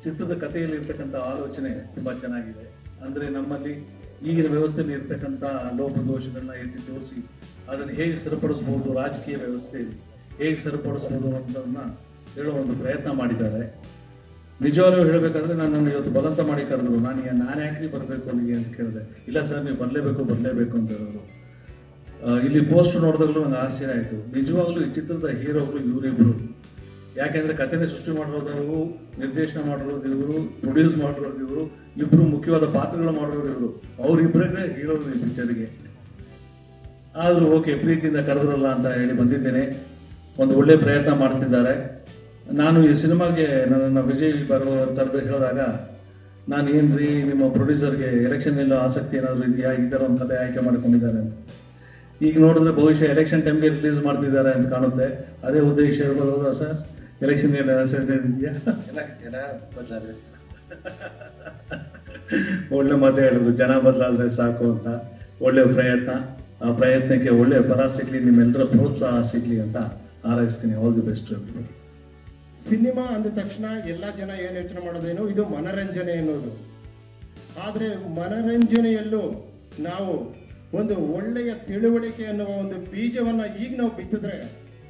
ಚಿತ್ರದ ಕಥೆಯಲ್ಲಿ ಇರ್ತಕ್ಕಂಥ ಆಲೋಚನೆ ತುಂಬಾ ಚೆನ್ನಾಗಿದೆ ಅಂದ್ರೆ ನಮ್ಮಲ್ಲಿ ಈಗಿನ ವ್ಯವಸ್ಥೆಯಲ್ಲಿ ಇರ್ತಕ್ಕಂಥ ಲೋಪದೋಷಗಳನ್ನ ಎತ್ತಿ ತೋರಿಸಿ ಅದನ್ನು ಹೇಗೆ ಸರಿಪಡಿಸಬಹುದು ರಾಜಕೀಯ ವ್ಯವಸ್ಥೆ ಹೇಗೆ ಸರಿಪಡಿಸಬಹುದು ಅನ್ನೋದನ್ನ ಹೇಳೋ ಒಂದು ಪ್ರಯತ್ನ ಮಾಡಿದ್ದಾರೆ ನಿಜವಾಗ್ಲೂ ಹೇಳಬೇಕಾದ್ರೆ ನನ್ನನ್ನು ಇವತ್ತು ಬಲವಂತ ಮಾಡಿ ಕರೆದ್ರು ನಾನು ಯಾ- ನಾನು ಯಾಕೆ ಬರಬೇಕು ಅಲ್ಲಿಗೆ ಅಂತ ಕೇಳಿದೆ ಇಲ್ಲ ಸರ್ ನೀವು ಬರಲೇಬೇಕು ಬರಲೇಬೇಕು ಅಂತ ಹೇಳಿದ್ರು ಆ, ಇಲ್ಲಿ ಪೋಸ್ಟ್ ನೋಡಿದಾಗಲೂ ನಂಗೆ ಆಶ್ಚರ್ಯ ಆಯಿತು ನಿಜವಾಗ್ಲೂ ಈ ಚಿತ್ರದ ಹೀರೋಗಳು ಇವರಿಬ್ರು ಯಾಕೆಂದ್ರೆ ಕಥೆನೇ ಸೃಷ್ಟಿ ಮಾಡಿರೋದು ನಿರ್ದೇಶನ ಮಾಡಿರೋದು ಇವರು ಪ್ರೊಡ್ಯೂಸ್ ಮಾಡಿರೋದು ಇವರು ಇಬ್ರು ಮುಖ್ಯವಾದ ಪಾತ್ರಗಳು ಮಾಡಿರೋರು ಇವರು ಅವರಿಬ್ಬರೇ ಹೀರೋ ಈ ಪಿಕ್ಚರ್ಗೆ ಆದ್ರೂ ಓಕೆ ಪ್ರೀತಿಯಿಂದ ಕರೆದ್ರಲ್ಲ ಅಂತ ಹೇಳಿ ಬಂದಿದ್ದೇನೆ ಒಂದು ಒಳ್ಳೆ ಪ್ರಯತ್ನ ಮಾಡ್ತಿದ್ದಾರೆ ನಾನು ಈ ಸಿನಿಮಾಗೆ ನನ್ನನ್ನು ವಿಜಯ್ ಬರುವ ಕರೆದು ಹೇಳಿದಾಗ ನಾನು ಏನ್ರಿ ನಿಮ್ಮ ಪ್ರೊಡ್ಯೂಸರ್ಗೆ ಎಲೆಕ್ಷನ್ ಎಲ್ಲ ಆಸಕ್ತಿ ಏನಾದರೂ ಇದೆಯಾ ಈ ಥರ ಒಂದು ಕಥೆ ಆಯ್ಕೆ ಮಾಡ್ಕೊಂಡಿದ್ದಾರೆ ಅಂತ ಈಗ ನೋಡಿದ್ರೆ ಬಹುಶಃ ಎಲೆಕ್ಷನ್ ಟೈಮ್ಗೆ ರಿಲೀಸ್ ಮಾಡ್ತಿದ್ದಾರೆ ಅಂತ ಕಾಣುತ್ತೆ ಅದೇ ಉದ್ದೇಶ ಇರ್ಬೋದಾ ಸರ್ ಎಲೆಕ್ಷನ್ ಏನು ಆಸಕ್ತಿ ಇದೆಯಾ ಜನ ಜನ ಬದಲಾದ್ರೆ ಒಳ್ಳೆ ಮಾತು ಹೇಳಿದ್ರು ಜನ ಬದಲಾದ್ರೆ ಸಾಕು ಅಂತ ಒಳ್ಳೆ ಪ್ರಯತ್ನ ಆ ಪ್ರಯತ್ನಕ್ಕೆ ಒಳ್ಳೆ ಫಲ ಸಿಗ್ಲಿ ನಿಮ್ಮೆಲ್ಲರ ಪ್ರೋತ್ಸಾಹ ಸಿಗ್ಲಿ ಅಂತ ಹಾರೈಸ್ತೀನಿ ಆಲ್ ದಿ ಬೆಸ್ಟ್ ಸಿನಿಮಾ ಅಂದ ತಕ್ಷಣ ಎಲ್ಲ ಜನ ಏನು ಯೋಚನೆ ಮಾಡೋದೇನು ಇದು ಮನರಂಜನೆ ಎನ್ನುವುದು ಆದರೆ ಮನರಂಜನೆಯಲ್ಲೂ ನಾವು ಒಂದು ಒಳ್ಳೆಯ ತಿಳುವಳಿಕೆ ಅನ್ನುವ ಒಂದು ಬೀಜವನ್ನ ಈಗ ನಾವು ಬಿತ್ತಿದ್ರೆ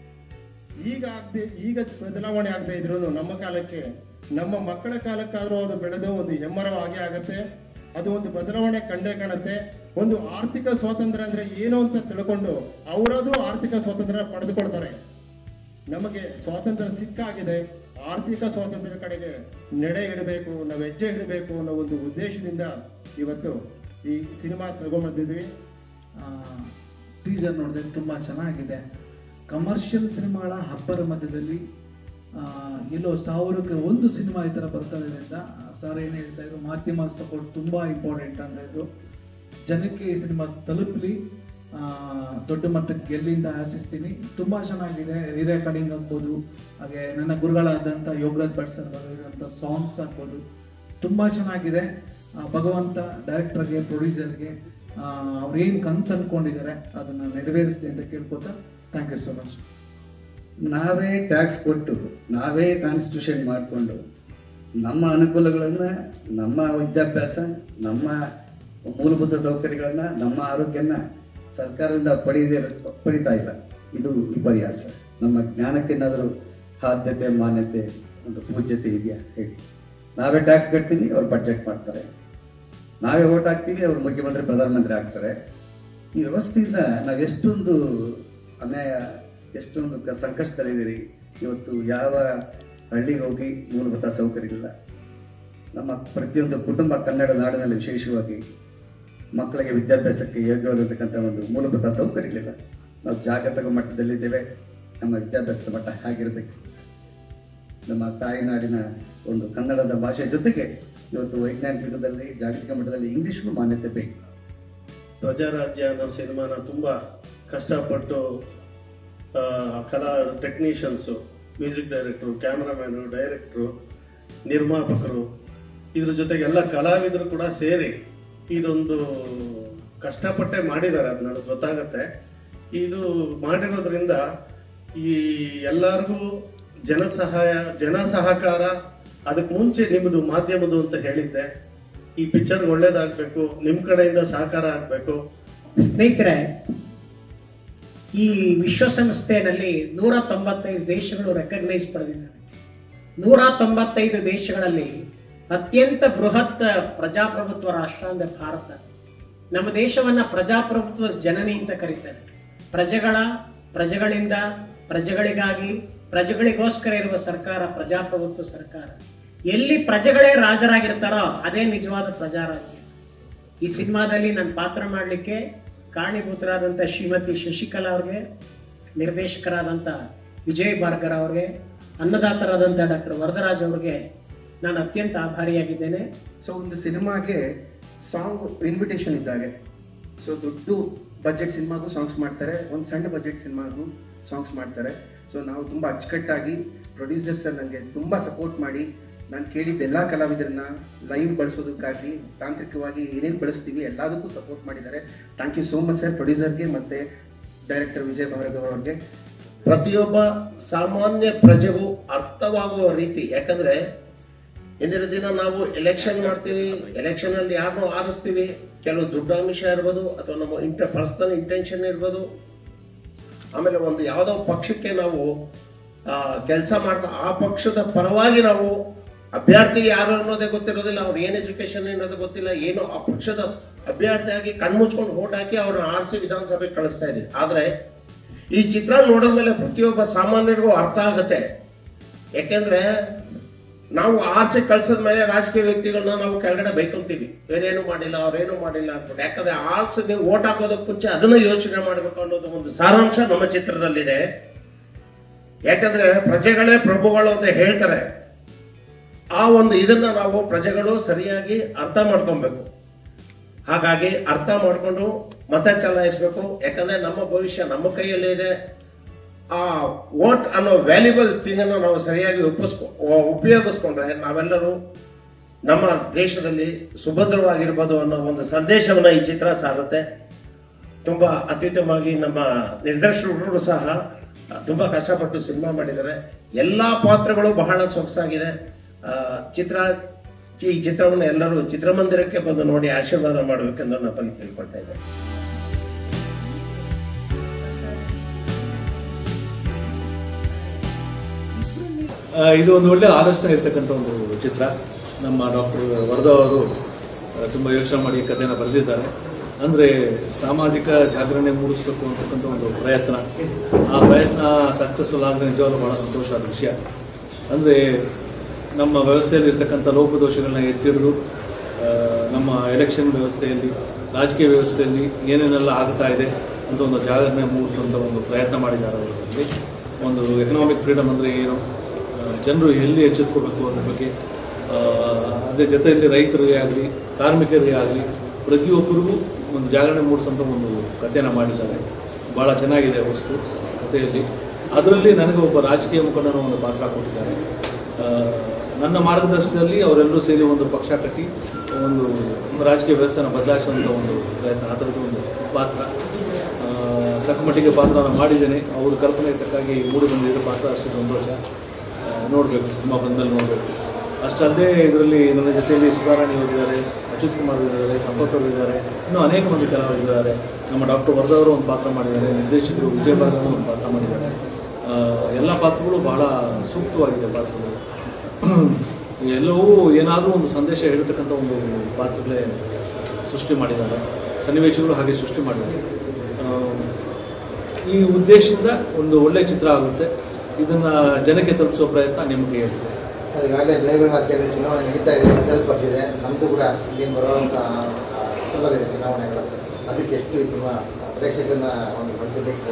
ಈಗ ಆಗದೆ ಈಗ ಬದಲಾವಣೆ ಆಗದೆ ಇದ್ರು ನಮ್ಮ ಕಾಲಕ್ಕೆ ನಮ್ಮ ಮಕ್ಕಳ ಕಾಲಕ್ಕಾದ್ರೂ ಅದು ಬೆಳೆದು ಒಂದು ಹೆಮ್ಮರವಾಗಿ ಆಗತ್ತೆ ಅದು ಒಂದು ಬದಲಾವಣೆ ಕಂಡೇ ಕಾಣುತ್ತೆ ಒಂದು ಆರ್ಥಿಕ ಸ್ವಾತಂತ್ರ್ಯ ಅಂದ್ರೆ ಏನು ಅಂತ ತಿಳ್ಕೊಂಡು ಅವರದು ಆರ್ಥಿಕ ಸ್ವಾತಂತ್ರ್ಯ ಪಡೆದುಕೊಳ್ತಾರೆ ನಮಗೆ ಸ್ವಾತಂತ್ರ್ಯ ಸಿಕ್ಕಾಗಿದೆ ಆರ್ಥಿಕ ಸ್ವಾತಂತ್ರ್ಯ ಕಡೆಗೆ ನಡೆ ಇಡಬೇಕು ನಾವು ಹೆಜ್ಜೆ ಇಡಬೇಕು ಅನ್ನೋ ಒಂದು ಉದ್ದೇಶದಿಂದ ಇವತ್ತು ಈ ಸಿನಿಮಾ ತಗೊಂಡ್ಬಂದಿದ್ವಿ ಟೀಸರ್ ನೋಡಿದೆ ತುಂಬ ಚೆನ್ನಾಗಿದೆ ಕಮರ್ಷಿಯಲ್ ಸಿನಿಮಾಗಳ ಹಬ್ಬರ ಮಧ್ಯದಲ್ಲಿ ಆ, ಎಲ್ಲೋ ಸಾವಿರಕ್ಕೆ ಒಂದು ಸಿನಿಮಾ ಈ ಥರ ಬರ್ತಾ ಇರೋದ್ರಿಂದ ಸರ್ ಏನು ಹೇಳ್ತಾ ಇದ್ರು ಮಾಧ್ಯಮ ಸಪೋರ್ಟ್ ತುಂಬ ಇಂಪಾರ್ಟೆಂಟ್ ಅಂತ ಇದ್ರು ಜನಕ್ಕೆ ಈ ಸಿನಿಮಾ ತಲುಪಲಿ ಆ, ದೊಡ್ಡ ಮಟ್ಟಕ್ಕೆ ಗೆಲ್ಲಿ ಅಂತ ಆಶಿಸ್ತೀನಿ ತುಂಬ ಚೆನ್ನಾಗಿದೆ ರಿರೆಕಾರ್ಡಿಂಗ್ ಆಗ್ಬೋದು ಹಾಗೆ ನನ್ನ ಗುರುಗಳಾದಂಥ ಯೋಗರಾಜ್ ಭಟ್ ಸರ್ ಬರೆದಿರೋಂಥ ಸಾಂಗ್ಸ್ ಆಗ್ಬೋದು ತುಂಬ ಚೆನ್ನಾಗಿದೆ ಆ, ಭಗವಂತ ಡೈರೆಕ್ಟರ್ಗೆ ಪ್ರೊಡ್ಯೂಸರ್ಗೆ ಅವ್ರೇನು ಕನ್ಸು ಅಂದ್ಕೊಂಡಿದ್ದಾರೆ ಅದನ್ನು ನೆರವೇರಿಸ್ಲಿ ಅಂತ ಕೇಳ್ಕೊತಾ ಥ್ಯಾಂಕ್ ಯು ಸೊ ಮಚ್ ನಾವೇ ಟ್ಯಾಕ್ಸ್ ಕೊಟ್ಟು ನಾವೇ ಕಾನ್ಸ್ಟಿಟ್ಯೂಷನ್ ಮಾಡಿಕೊಂಡು ನಮ್ಮ ಅನುಕೂಲಗಳನ್ನು ನಮ್ಮ ವಿದ್ಯಾಭ್ಯಾಸ ನಮ್ಮ ಮೂಲಭೂತ ಸೌಕರ್ಯಗಳನ್ನು ನಮ್ಮ ಆರೋಗ್ಯನ ಸರ್ಕಾರದಿಂದ ಪಡೆಯದೇ ಪಡಿತಾ ಇಲ್ಲ ಇದು ವಿಪರ್ಯಾಸ ನಮ್ಮ ಜ್ಞಾನಕ್ಕೇನಾದರೂ ಆದ್ಯತೆ ಮಾನ್ಯತೆ ಒಂದು ಪೂಜ್ಯತೆ ಇದೆಯಾ ಹೇಳಿ ನಾವೇ ಟ್ಯಾಕ್ಸ್ ಕಟ್ತೀವಿ ಅವ್ರು ಬಡ್ಜೆಟ್ ಮಾಡ್ತಾರೆ ನಾವೇ ಓಟ್ ಹಾಕ್ತೀವಿ ಅವ್ರು ಮುಖ್ಯಮಂತ್ರಿ ಪ್ರಧಾನಮಂತ್ರಿ ಆಗ್ತಾರೆ ಈ ವ್ಯವಸ್ಥೆಯಿಂದ ನಾವು ಎಷ್ಟೊಂದು ಅನ್ಯಾಯ ಎಷ್ಟೊಂದು ಕ ಸಂಕಷ್ಟದಲ್ಲಿದ್ದೀರಿ ಇವತ್ತು ಯಾವ ಹಳ್ಳಿಗೆ ಹೋಗಿ ಮೂಲಭೂತ ಸೌಕರ್ಯಗಳಿಲ್ಲ ನಮ್ಮ ಪ್ರತಿಯೊಂದು ಕುಟುಂಬ ಕನ್ನಡ ನಾಡಿನಲ್ಲಿ ವಿಶೇಷವಾಗಿ ಮಕ್ಕಳಿಗೆ ವಿದ್ಯಾಭ್ಯಾಸಕ್ಕೆ ಯೋಗ್ಯವಾಗಿರ್ತಕ್ಕಂಥ ಒಂದು ಮೂಲಭೂತ ಸೌಕರ್ಯಗಳಿಲ್ಲ ನಾವು ಜಾಗತಿಕ ಮಟ್ಟದಲ್ಲಿದ್ದೇವೆ ನಮ್ಮ ವಿದ್ಯಾಭ್ಯಾಸದ ಮಟ್ಟ ಹಾಗಿರಬೇಕು ನಮ್ಮ ತಾಯಿನಾಡಿನ ಒಂದು ಕನ್ನಡದ ಭಾಷೆ ಜೊತೆಗೆ ಇವತ್ತು ವೈಜ್ಞಾನಿಕ ಯುಗದಲ್ಲಿ ಜಾಗತಿಕ ಮಟ್ಟದಲ್ಲಿ ಇಂಗ್ಲಿಷ್ಗೂ ಮಾನ್ಯತೆ ಬೇಕು ಪ್ರಜಾರಾಜ್ಯ ಅನ್ನೋ ಸಿನಿಮಾನ ತುಂಬ ಕಷ್ಟಪಟ್ಟು ಆ, ಕಲಾ technicians music director cameraman director ನಿರ್ಮಾಪಕರು ಇದ್ರ ಜೊತೆಗೆ ಎಲ್ಲ ಕಲಾವಿದರು ಕೂಡ ಸೇರಿ ಇದೊಂದು ಕಷ್ಟಪಟ್ಟೆ ಮಾಡಿದ್ದಾರೆ ಅದು ನನಗೆ ಗೊತ್ತಾಗತ್ತೆ ಇದು ಮಾಡಿರೋದ್ರಿಂದ ಈ ಎಲ್ಲರಿಗೂ ಜನ ಸಹಾಯ ಜನ ಸಹಕಾರ ಅದಕ್ಕೆ ಮುಂಚೆ ನಿಮ್ಮದು ಮಾಧ್ಯಮದು ಅಂತ ಹೇಳಿದ್ದೆ ಈ ಪಿಕ್ಚರ್ ಒಳ್ಳೇದಾಗಬೇಕು ನಿಮ್ಮ ಕಡೆಯಿಂದ ಸಹಕಾರ ಆಗಬೇಕು ಸ್ನೇಹಿತರೆ ಈ ವಿಶ್ವಸಂಸ್ಥೆಯಲ್ಲಿ ನೂರ ತೊಂಬತ್ತೈದು ದೇಶಗಳು ರೆಕಗ್ನೈಸ್ ಪಡೆದಿದ್ದಾರೆ ನೂರ ತೊಂಬತ್ತೈದು ದೇಶಗಳಲ್ಲಿ ಅತ್ಯಂತ ಬೃಹತ್ ಪ್ರಜಾಪ್ರಭುತ್ವ ರಾಷ್ಟ್ರ ಅಂದ್ರೆ ಭಾರತ ನಮ್ಮ ದೇಶವನ್ನ ಪ್ರಜಾಪ್ರಭುತ್ವದ ಜನನಿ ಅಂತ ಕರೀತಾರೆ ಪ್ರಜೆಗಳ ಪ್ರಜೆಗಳಿಂದ ಪ್ರಜೆಗಳಿಗಾಗಿ ಪ್ರಜೆಗಳಿಗೋಸ್ಕರ ಇರುವ ಸರ್ಕಾರ ಪ್ರಜಾಪ್ರಭುತ್ವ ಸರ್ಕಾರ ಎಲ್ಲಿ ಪ್ರಜೆಗಳೇ ರಾಜರಾಗಿರ್ತಾರೋ ಅದೇ ನಿಜವಾದ ಪ್ರಜಾರಾಜ್ಯ ಈ ಸಿನಿಮಾದಲ್ಲಿ ನಾನು ಪಾತ್ರ ಮಾಡಲಿಕ್ಕೆ ಕಾರಣೀಭೂತರಾದಂಥ ಶ್ರೀಮತಿ ಶಶಿಕಲಾ ಅವ್ರಿಗೆ ನಿರ್ದೇಶಕರಾದಂಥ ವಿಜಯ್ ಭಾರ್ಗರ್ ಅವ್ರಿಗೆ ಅನ್ನದಾತರಾದಂಥ ಡಾಕ್ಟರ್ ವರದರಾಜ್ ಅವ್ರಿಗೆ ನಾನು ಅತ್ಯಂತ ಆಭಾರಿಯಾಗಿದ್ದೇನೆ ಸೊ ಒಂದು ಸಿನಿಮಾಗೆ ಸಾಂಗ್ ಇನ್ವಿಟೇಷನ್ ಇದ್ದಾಗೆ ಸೊ ದೊಡ್ಡ ಬಜೆಟ್ ಸಿನಿಮಾಗೂ ಸಾಂಗ್ಸ್ ಮಾಡ್ತಾರೆ ಒಂದು ಸಣ್ಣ ಬಜೆಟ್ ಸಿನಿಮಾಗೂ ಸಾಂಗ್ಸ್ ಮಾಡ್ತಾರೆ ಸೊ ನಾವು ತುಂಬ ಅಚ್ಚುಕಟ್ಟಾಗಿ ಪ್ರೊಡ್ಯೂಸರ್ ಸರ್ ನನಗೆ ತುಂಬ ಸಪೋರ್ಟ್ ಮಾಡಿ ನಾನು ಕೇಳಿದ್ದ ಎಲ್ಲ ಕಲಾವಿದರನ್ನ ಲೈವ್ ಬಳಸೋದಕ್ಕಾಗಿ ತಾಂತ್ರಿಕವಾಗಿ ಏನೇನು ಬಳಸ್ತೀವಿ ಎಲ್ಲದಕ್ಕೂ ಸಪೋರ್ಟ್ ಮಾಡಿದ್ದಾರೆ thank you so much sir ಪ್ರೊಡ್ಯೂಸರ್ಗೆ ಮತ್ತು ಡೈರೆಕ್ಟರ್ ವಿಜಯ್ ಭಾರ್ಗವ್ ಅವ್ರಿಗೆ ಪ್ರತಿಯೊಬ್ಬ ಸಾಮಾನ್ಯ ಪ್ರಜೆಗೂ ಅರ್ಥವಾಗುವ ರೀತಿ ಯಾಕಂದ್ರೆ ಇಂದಿನ ದಿನ ನಾವು ಎಲೆಕ್ಷನ್ ಮಾಡ್ತೀವಿ ಎಲೆಕ್ಷನ್ ಅಲ್ಲಿ ಯಾರನ್ನೋ ಆರಿಸ್ತೀವಿ ಕೆಲವು ದುಡ್ಡಾಮಿಷ ಇರ್ಬೋದು ಅಥವಾ ನಮ್ಮ ಇಂಟ ಪರ್ಸನಲ್ ಇಂಟೆನ್ಷನ್ ಇರ್ಬೋದು ಆಮೇಲೆ ಒಂದು ಯಾವುದೋ ಪಕ್ಷಕ್ಕೆ ನಾವು ಕೆಲಸ ಮಾಡ್ತಾ ಆ ಪಕ್ಷದ ಪರವಾಗಿ ನಾವು ಅಭ್ಯರ್ಥಿ ಯಾರು ಅನ್ನೋದೇ ಗೊತ್ತಿರೋದಿಲ್ಲ ಅವ್ರು ಏನು ಎಜುಕೇಶನ್ ಅನ್ನೋದು ಗೊತ್ತಿಲ್ಲ ಏನು ಆ ಪಕ್ಷದ ಅಭ್ಯರ್ಥಿಯಾಗಿ ಕಣ್ಮುಚ್ಕೊಂಡು ಓಟ್ ಹಾಕಿ ಅವ್ರನ್ನ ಆರಿಸಿ ವಿಧಾನಸಭೆಗೆ ಕಳಿಸ್ತಾ ಇದೀವಿ ಆದ್ರೆ ಈ ಚಿತ್ರ ನೋಡಿದ್ಮೇಲೆ ಪ್ರತಿಯೊಬ್ಬ ಸಾಮಾನ್ಯರಿಗೂ ಅರ್ಥ ಆಗುತ್ತೆ ಯಾಕೆಂದ್ರೆ ನಾವು ಆಚೆ ಕಳ್ಸದ ಮೇಲೆ ರಾಜಕೀಯ ವ್ಯಕ್ತಿಗಳನ್ನ ನಾವು ಕೆಳಗಡೆ ಬೈಕೊಂತೀವಿ ಬೇರೇನು ಮಾಡಿಲ್ಲ ಅವ್ರೇನು ಮಾಡಿಲ್ಲ ಅಂದ್ಬಿಟ್ಟು ಯಾಕಂದ್ರೆ ಆಲ್ಸ್ ನೀವು ಓಟ್ ಹಾಕೋದಕ್ಕೆ ಮುಂಚೆ ಅದನ್ನ ಯೋಚನೆ ಮಾಡಬೇಕು ಅನ್ನೋದು ಒಂದು ಸಾರಾಂಶ ನಮ್ಮ ಚಿತ್ರದಲ್ಲಿದೆ ಯಾಕಂದ್ರೆ ಪ್ರಜೆಗಳೇ ಪ್ರಭುಗಳು ಅಂತ ಹೇಳ್ತಾರೆ ಆ ಒಂದು ಇದನ್ನ ನಾವು ಪ್ರಜೆಗಳು ಸರಿಯಾಗಿ ಅರ್ಥ ಮಾಡ್ಕೊಬೇಕು ಹಾಗಾಗಿ ಅರ್ಥ ಮಾಡಿಕೊಂಡು ಮತ ಚಲಾಯಿಸಬೇಕು ಯಾಕಂದ್ರೆ ನಮ್ಮ ಭವಿಷ್ಯ ನಮ್ಮ ಕೈಯಲ್ಲೇ ಇದೆ ಆ ವೋಟ್ ಅನ್ನೋ ವ್ಯಾಲ್ಯೂಬಲ್ ಥಿಂಗ್ ಅನ್ನು ನಾವು ಸರಿಯಾಗಿ ಉಪಸ್ಕೊ ಉಪಯೋಗಿಸ್ಕೊಂಡ್ರೆ ನಾವೆಲ್ಲರೂ ನಮ್ಮ ದೇಶದಲ್ಲಿ ಸುಭದ್ರವಾಗಿರ್ಬೋದು ಅನ್ನೋ ಒಂದು ಸಂದೇಶವನ್ನ ಈ ಚಿತ್ರ ಸಾರುತ್ತೆ ತುಂಬಾ ಅತ್ಯುತ್ತಮವಾಗಿ ನಮ್ಮ ನಿರ್ದೇಶಕರು ಸಹ ತುಂಬಾ ಕಷ್ಟಪಟ್ಟು ಸಿನಿಮಾ ಮಾಡಿದ್ದಾರೆ ಎಲ್ಲಾ ಪಾತ್ರಗಳು ಬಹಳ ಸೊಗಸಾಗಿದೆ ಆ, ಚಿತ್ರ ಈ ಚಿತ್ರವನ್ನು ಎಲ್ಲರೂ ಚಿತ್ರಮಂದಿರಕ್ಕೆ ಬಂದು ನೋಡಿ ಆಶೀರ್ವಾದ ಮಾಡಬೇಕೆಂದು ನಾನು ಕೇಳ್ಕೊಳ್ತಾ ಇದ್ದೇನೆ ಆ, ಇದು ಒಂದು ಒಳ್ಳೆ ಆಲೋಚನೆ ಇರ್ತಕ್ಕಂಥ ಒಂದು ಚಿತ್ರ ನಮ್ಮ ಡಾಕ್ಟರ್ ವರದಾ ಅವರು ಆ, ತುಂಬ ಯೋಚನೆ ಮಾಡಿ ಈ ಕಥೆನ ಬರೆದಿದ್ದಾರೆ ಅಂದರೆ ಸಾಮಾಜಿಕ ಜಾಗರಣೆ ಮೂಡಿಸ್ಬೇಕು ಅಂತಕ್ಕಂಥ ಒಂದು ಪ್ರಯತ್ನ ಆ ಪ್ರಯತ್ನ ಸಕ್ಸಸ್ಫುಲ್ ಆದರೆ ನಿಜವಾಗ್ಲೂ ಭಾಳ ಸಂತೋಷವಾದ ವಿಷಯ ಅಂದರೆ ನಮ್ಮ ವ್ಯವಸ್ಥೆಯಲ್ಲಿ ಇರ್ತಕ್ಕಂಥ ಲೋಪದೋಷಗಳನ್ನ ಎತ್ತಿಡಿದು ಆ, ನಮ್ಮ ಎಲೆಕ್ಷನ್ ವ್ಯವಸ್ಥೆಯಲ್ಲಿ ರಾಜಕೀಯ ವ್ಯವಸ್ಥೆಯಲ್ಲಿ ಏನೇನೆಲ್ಲ ಆಗ್ತಾ ಇದೆ ಅಂತ ಒಂದು ಜಾಗರಣೆ ಮೂಡಿಸುವಂಥ ಒಂದು ಪ್ರಯತ್ನ ಮಾಡಿದ್ದಾರೆ ಅವರಲ್ಲಿ ಒಂದು ಎಕನಾಮಿಕ್ ಫ್ರೀಡಮ್ ಅಂದರೆ ಏನು ಜನರು ಎಲ್ಲಿ ಎಚ್ಚೆತ್ಕೋಬೇಕು ಅನ್ನೋ ಬಗ್ಗೆ ಆ, ಅದೇ ಜೊತೆಯಲ್ಲಿ ರೈತರಿಗೆ ಆಗಲಿ ಕಾರ್ಮಿಕರಿಗೆ ಆಗಲಿ ಪ್ರತಿಯೊಬ್ಬರಿಗೂ ಒಂದು ಜಾಗರಣೆ ಮೂಡಿಸೋಂಥ ಒಂದು ಕಥೆನ ಮಾಡಿದ್ದಾರೆ ಭಾಳ ಚೆನ್ನಾಗಿದೆ ವಸ್ತು ಕಥೆಯಲ್ಲಿ ಅದರಲ್ಲಿ ನನಗೆ ಒಬ್ಬ ರಾಜಕೀಯ ಮುಖಂಡನ ಒಂದು ಪಾತ್ರ ಕೊಟ್ಟಿದ್ದಾರೆ ಆ, ನನ್ನ ಮಾರ್ಗದರ್ಶನದಲ್ಲಿ ಅವರೆಲ್ಲರೂ ಸೇರಿ ಒಂದು ಪಕ್ಷ ಕಟ್ಟಿ ಒಂದು ರಾಜಕೀಯ ವ್ಯವಸ್ಥೆನ ಬದಲಾಯಿಸುವಂಥ ಒಂದು ಪ್ರಯತ್ನ ಆ ಥರದ್ದು ಒಂದು ಪಾತ್ರ ಆ, ತಕ್ಕ ಮಟ್ಟಿಗೆ ಪಾತ್ರ ನಾನು ಮಾಡಿದ್ದೇನೆ ಅವ್ರ ಕಲ್ಪನೆಗೆ ತಕ್ಕಾಗಿ ಮೂಡಿ ಬಂದಿದ್ದ ಪಾತ್ರ ಅಷ್ಟೇ ಸಂತೋಷ ನೋಡಬೇಕು ಸಿನಿಮಾ ಬಂದಲ್ಲಿ ನೋಡಬೇಕು ಅಷ್ಟಲ್ಲದೆ ಇದರಲ್ಲಿ ನನ್ನ ಜೊತೆಯಲ್ಲಿ ಸುಧಾರಾಣಿ ಅವರಿದ್ದಾರೆ ಅಚ್ಯುತ್ ಕುಮಾರ್ ಇದ್ದಾರೆ ಸಂಪತ್ ಅವರು ಇದ್ದಾರೆ ಇನ್ನೂ ಅನೇಕ ಮಂದಿ ಕಲಾವಿದರಿದ್ದಾರೆ ನಮ್ಮ ಡಾಕ್ಟರ್ ವರದಾ ಅವರು ಒಂದು ಪಾತ್ರ ಮಾಡಿದ್ದಾರೆ ನಿರ್ದೇಶಕರು ವಿಜಯ ಭಾರ್ಗವ ಒಂದು ಪಾತ್ರ ಮಾಡಿದ್ದಾರೆ ಆ, ಎಲ್ಲ ಪಾತ್ರಗಳು ಬಹಳ ಸೂಕ್ತವಾಗಿದೆ ಪಾತ್ರಗಳು ಎಲ್ಲವೂ ಏನಾದರೂ ಒಂದು ಸಂದೇಶ ಹೇಳ್ತಕ್ಕಂಥ ಒಂದು ಪಾತ್ರಗಳೇ ಸೃಷ್ಟಿ ಮಾಡಿದ್ದಾರೆ ಸನ್ನಿವೇಶಗಳು ಹಾಗೆ ಸೃಷ್ಟಿ ಮಾಡಿದ್ದಾರೆ ಆ, ಈ ಉದ್ದೇಶದಿಂದ ಒಂದು ಒಳ್ಳೆಯ ಚಿತ್ರ ಆಗುತ್ತೆ ಇದನ್ನು ಜನಕ್ಕೆ ತಲುಪಿಸೋ ಪ್ರಯತ್ನ ನಿಮಗೆ ಹೇಳ್ತಿದೆ ಈಗಾಗಲೇ ಬೆಳಗ್ಗೆ ರಾಜ್ಯದಲ್ಲಿ ಚುನಾವಣೆ ನಡೀತಾ ಇದೆ ರಿಸಲ್ಟ್ ಬರ್ತಿದೆ ನಮ್ಮದು ಕೂಡ ಏನು ಬರುವಂಥ ಇದೆ ಚುನಾವಣೆಗಳು ಅದಕ್ಕೆ ಎಷ್ಟು ಈ ಸಿನಿಮಾ ಪ್ರೇಕ್ಷಕರನ್ನ ಒಂದು ಬಡ್ಡಿಬೇಕು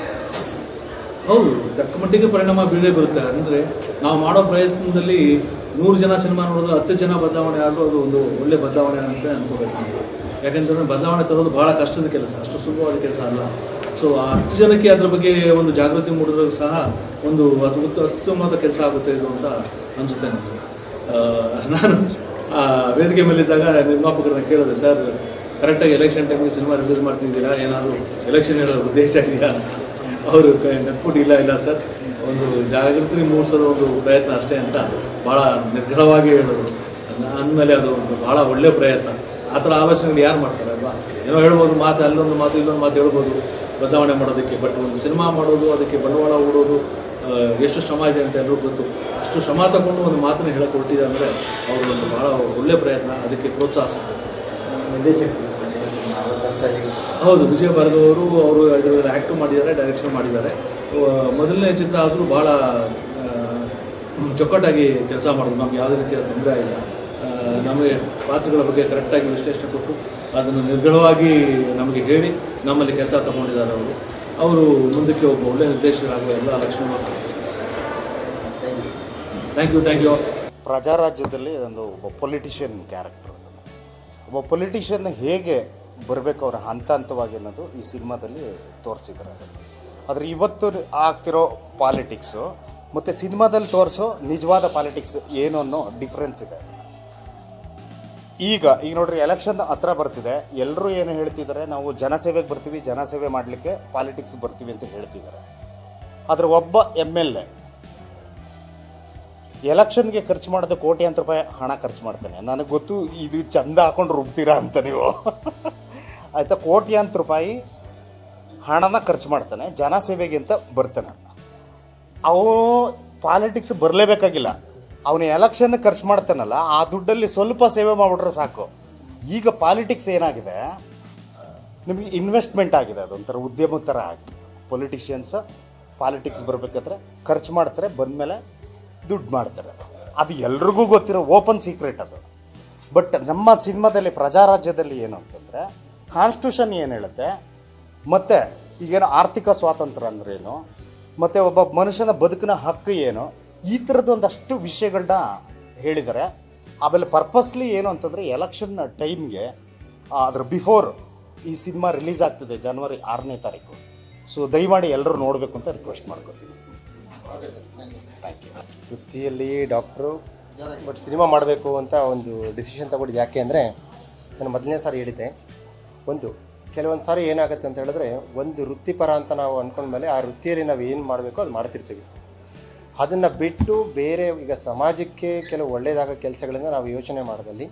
ಹೌದು ತಕ್ಕ ಮಟ್ಟಿಗೆ ಪರಿಣಾಮ ಬೀಳೇ ಬರುತ್ತೆ ಅಂದರೆ ನಾವು ಮಾಡೋ ಪ್ರಯತ್ನದಲ್ಲಿ ನೂರು ಜನ ಸಿನಿಮಾ ನೋಡಿದ್ರೆ ಹತ್ತು ಜನ ಬದಲಾವಣೆ ಆದರೂ ಅದು ಒಂದು ಒಳ್ಳೆ ಬದಲಾವಣೆ ಅಂತ ಅನ್ಕೋಬೇಕು ನಾವು ಯಾಕೆಂತಂದರೆ ಬದಲಾವಣೆ ತರೋದು ಭಾಳ ಕಷ್ಟದ ಕೆಲಸ ಅಷ್ಟು ಸುಲಭವಾದ ಕೆಲಸ ಅಲ್ಲ ಸೊ ಆ ಹತ್ತು ಜನಕ್ಕೆ ಅದ್ರ ಬಗ್ಗೆ ಒಂದು ಜಾಗೃತಿ ಮೂಡಿದ್ರು ಸಹ ಒಂದು ಅದು ಉತ್ತ- ಅತ್ಯುತ್ತಮವಾದ ಕೆಲಸ ಆಗುತ್ತೆ ಇದು ಅಂತ ಅನಿಸುತ್ತೆ ನನಗೆ ಆ, ನಾನು ಆ ವೇದಿಕೆ ಮೇಲಿದ್ದಾಗ ನಿರ್ಮಾಪಕರನ್ನ ಕೇಳಿದೆ ಸರ್ ಕರೆಕ್ಟಾಗಿ ಎಲೆಕ್ಷನ್ ಟೈಮಿಗೆ ಸಿನಿಮಾ ರಿಲೀಸ್ ಮಾಡ್ತಿದ್ದೀರಾ ಏನಾದರೂ ಎಲೆಕ್ಷನ್ ಹೇಳೋ ಉದ್ದೇಶ ಇದೆಯಾ ಅಂತ ಅವರು ನಟ್ಬಿಟ್ಟು ಇಲ್ಲ ಇಲ್ಲ ಸರ್ ಒಂದು ಜಾಗೃತಿ ಮೂಡಿಸೋದು ಒಂದು ಪ್ರಯತ್ನ ಅಷ್ಟೇ ಅಂತ ಭಾಳ ನಿರ್ಘಳವಾಗಿ ಹೇಳಿದ್ರು ಅಂದಮೇಲೆ ಅದು ಒಂದು ಭಾಳ ಒಳ್ಳೆಯ ಪ್ರಯತ್ನ ಆ ಥರ ಆಲೋಚನೆಗಳು ಯಾರು ಮಾಡ್ತಾರೆ ಅಲ್ವಾ ಏನೋ ಹೇಳ್ಬೋದು ಮಾತು ಅಲ್ಲೊಂದು ಮಾತು ಇಲ್ಲೊಂದು ಮಾತು ಹೇಳ್ಬೋದು ಬದಲಾವಣೆ ಮಾಡೋದಕ್ಕೆ ಬಟ್ ಒಂದು ಸಿನಿಮಾ ಮಾಡೋದು ಅದಕ್ಕೆ ಬಂಡವಾಳ ಹೂಡೋದು ಆ, ಎಷ್ಟು ಶ್ರಮ ಇದೆ ಅಂತ ಎಲ್ಲರಿಗೂ ಗೊತ್ತು ಅಷ್ಟು ಶ್ರಮ ತಗೊಂಡು ಒಂದು ಮಾತನ್ನು ಹೇಳಕ್ಕೆ ಹೊರಟಿದೆ ಅಂದರೆ ಅವರು ಒಂದು ಭಾಳ ಒಳ್ಳೆಯ ಪ್ರಯತ್ನ ಅದಕ್ಕೆ ಪ್ರೋತ್ಸಾಹ ಸಿಗುತ್ತೆ ನಿರ್ದೇಶಕರು ಅವರ ಕೆಲಸ ಹೇಗೆ ಹೌದು ವಿಜಯ ಭಾರ್ಗವ್ ಅವರು ಅವರು ಇದರಲ್ಲಿ ಆ್ಯಕ್ಟ್ ಮಾಡಿದ್ದಾರೆ ಡೈರೆಕ್ಷನ್ ಮಾಡಿದ್ದಾರೆ ಆ, ಮೊದಲನೇ ಚಿತ್ರ ಆದರೂ ಭಾಳ ಆ, ಚೊಕ್ಕಟಾಗಿ ಕೆಲಸ ಮಾಡೋದು ನಮ್ಗೆ ಯಾವುದೇ ರೀತಿಯ ತೊಂದರೆ ಆಗಿಲ್ಲ ಆ, ನಮಗೆ ಪಾತ್ರಗಳ ಬಗ್ಗೆ ಕರೆಕ್ಟಾಗಿ ವಿಶ್ಲೇಷಣೆ ಕೊಟ್ಟು ಅದನ್ನು ನಿರ್ಘಳವಾಗಿ ನಮಗೆ ಹೇಳಿ ನಮ್ಮಲ್ಲಿ ಕೆಲಸ ತಗೊಂಡಿದ್ದಾರೆ ಅವರು ಅವರು ಮುಂದಕ್ಕೆ ಒಬ್ಬ ಒಳ್ಳೆಯ ನಿರ್ದೇಶಕರಾಗುವ ಎಲ್ಲ ಲಕ್ಷಣಗಳು ಥ್ಯಾಂಕ್ ಯು ಥ್ಯಾಂಕ್ ಯು ಪ್ರಜಾರಾಜ್ಯದಲ್ಲಿ ಅದೊಂದು ಒಬ್ಬ ಪೊಲಿಟಿಷಿಯನ್ ಕ್ಯಾರೆಕ್ಟರ್ ಅದು ಒಬ್ಬ ಪೊಲಿಟಿಷಿಯನ್ ಹೇಗೆ ಬರಬೇಕು ಅವರ ಹಂತ ಹಂತವಾಗಿ ಅನ್ನೋದು ಈ ಸಿನಿಮಾದಲ್ಲಿ ತೋರಿಸಿದ್ದಾರೆ ಆದರೆ ಇವತ್ತು ಆಗ್ತಿರೋ ಪಾಲಿಟಿಕ್ಸು ಮತ್ತು ಸಿನಿಮಾದಲ್ಲಿ ತೋರಿಸೋ ನಿಜವಾದ ಪಾಲಿಟಿಕ್ಸ್ ಏನು ಅನ್ನೋ ಡಿಫ್ರೆನ್ಸ್ ಇದೆ ಈಗ ಈಗ ನೋಡ್ರಿ ಎಲೆಕ್ಷನ್ ಹತ್ರ ಬರ್ತಿದೆ ಎಲ್ಲರೂ ಏನು ಹೇಳ್ತಿದ್ದಾರೆ ನಾವು ಜನಸೇವೆಗೆ ಬರ್ತೀವಿ ಜನಸೇವೆ ಮಾಡಲಿಕ್ಕೆ ಪಾಲಿಟಿಕ್ಸ್ ಬರ್ತೀವಿ ಅಂತ ಹೇಳ್ತಿದ್ದಾರೆ ಆದರೆ ಒಬ್ಬ ಎಮ್ ಎಲ್ ಎ ಎಲೆಕ್ಷನ್ಗೆ ಖರ್ಚು ಮಾಡೋದು ಕೋಟ್ಯಾಂತರ ರೂಪಾಯಿ ಹಣ ಖರ್ಚು ಮಾಡ್ತಾನೆ ನನಗೆ ಗೊತ್ತು ಇದು ಚಂದ ಹಾಕೊಂಡು ರುಬ್ತೀರಾ ಅಂತ ನೀವು ಆಯಿತಾ ಕೋಟ್ಯಾಂತರ ರೂಪಾಯಿ ಹಣನ ಖರ್ಚು ಮಾಡ್ತಾನೆ ಜನಸೇವೆಗೆ ಅಂತ ಬರ್ತಾನೆ ಅವನು ಪಾಲಿಟಿಕ್ಸ್ ಬರಲೇಬೇಕಾಗಿಲ್ಲ ಅವನು ಎಲೆಕ್ಷನ್ ಖರ್ಚು ಮಾಡ್ತಾನಲ್ಲ ಆ ದುಡ್ಡಲ್ಲಿ ಸ್ವಲ್ಪ ಸೇವೆ ಮಾಡಿಬಿಟ್ರೆ ಸಾಕು ಈಗ ಪಾಲಿಟಿಕ್ಸ್ ಏನಾಗಿದೆ ನಿಮಗೆ ಇನ್ವೆಸ್ಟ್ಮೆಂಟ್ ಆಗಿದೆ ಅದೊಂಥರ ಉದ್ಯಮ ಥರ ಆಗಿದೆ ಪೊಲಿಟಿಷಿಯನ್ಸ್ ಪಾಲಿಟಿಕ್ಸ್ ಬರಬೇಕಾದ್ರೆ ಖರ್ಚು ಮಾಡ್ತಾರೆ ಬಂದಮೇಲೆ ದುಡ್ಡು ಮಾಡ್ತಾರೆ ಅದು ಎಲ್ರಿಗೂ ಗೊತ್ತಿರೋ ಓಪನ್ ಸೀಕ್ರೆಟ್ ಅದು ಬಟ್ ನಮ್ಮ ಸಿನಿಮಾದಲ್ಲಿ ಪ್ರಜಾರಾಜ್ಯದಲ್ಲಿ ಏನು ಅಂತಂದರೆ ಕಾನ್ಸ್ಟಿಟ್ಯೂಷನ್ ಏನು ಹೇಳುತ್ತೆ ಮತ್ತು ಈಗೇನು ಆರ್ಥಿಕ ಸ್ವಾತಂತ್ರ್ಯ ಅಂದ್ರೇನು ಮತ್ತು ಒಬ್ಬ ಮನುಷ್ಯನ ಬದುಕಿನ ಹಕ್ಕು ಏನು ಈ ಥರದ್ದು ಒಂದಷ್ಟು ವಿಷಯಗಳನ್ನ ಹೇಳಿದ್ದಾರೆ ಆಮೇಲೆ ಪರ್ಪಸ್ಲಿ ಏನು ಅಂತಂದರೆ ಎಲೆಕ್ಷನ್ ಟೈಮ್ಗೆ ಅದ್ರ ಬಿಫೋರ್ ಈ ಸಿನಿಮಾ ರಿಲೀಸ್ ಆಗ್ತಿದೆ ಜನವರಿ ಆರನೇ ತಾರೀಕು ಸೊ ದಯಮಾಡಿ ಎಲ್ಲರೂ ನೋಡಬೇಕು ಅಂತ ರಿಕ್ವೆಸ್ಟ್ ಮಾಡ್ಕೊತೀನಿ ವೃತ್ತಿಯಲ್ಲಿ ಡಾಕ್ಟ್ರು ಬಟ್ ಸಿನಿಮಾ ಮಾಡಬೇಕು ಅಂತ ಒಂದು ಡಿಸಿಷನ್ ತಗೊಂಡಿದ್ದು ಯಾಕೆ ಅಂದರೆ ನಾನು ಮೊದಲನೇ ಸಾರಿ ಹೇಳಿದ್ದೆ ಒಂದು ಕೆಲವೊಂದು ಸಾರಿ ಏನಾಗುತ್ತೆ ಅಂತ ಹೇಳಿದ್ರೆ ಒಂದು ವೃತ್ತಿಪರ ಅಂತ ನಾವು ಅಂದ್ಕೊಂಡ್ಮೇಲೆ ಆ ವೃತ್ತಿಯಲ್ಲಿ ನಾವು ಏನು ಮಾಡಬೇಕು ಅದು ಮಾಡ್ತಿರ್ತೀವಿ ಅದನ್ನು ಬಿಟ್ಟು ಬೇರೆ ಈಗ ಸಮಾಜಕ್ಕೆ ಕೆಲವು ಒಳ್ಳೆಯದಾಗ ಕೆಲಸಗಳಿಂದ ನಾವು ಯೋಚನೆ ಮಾಡೋದಲ್ಲಿ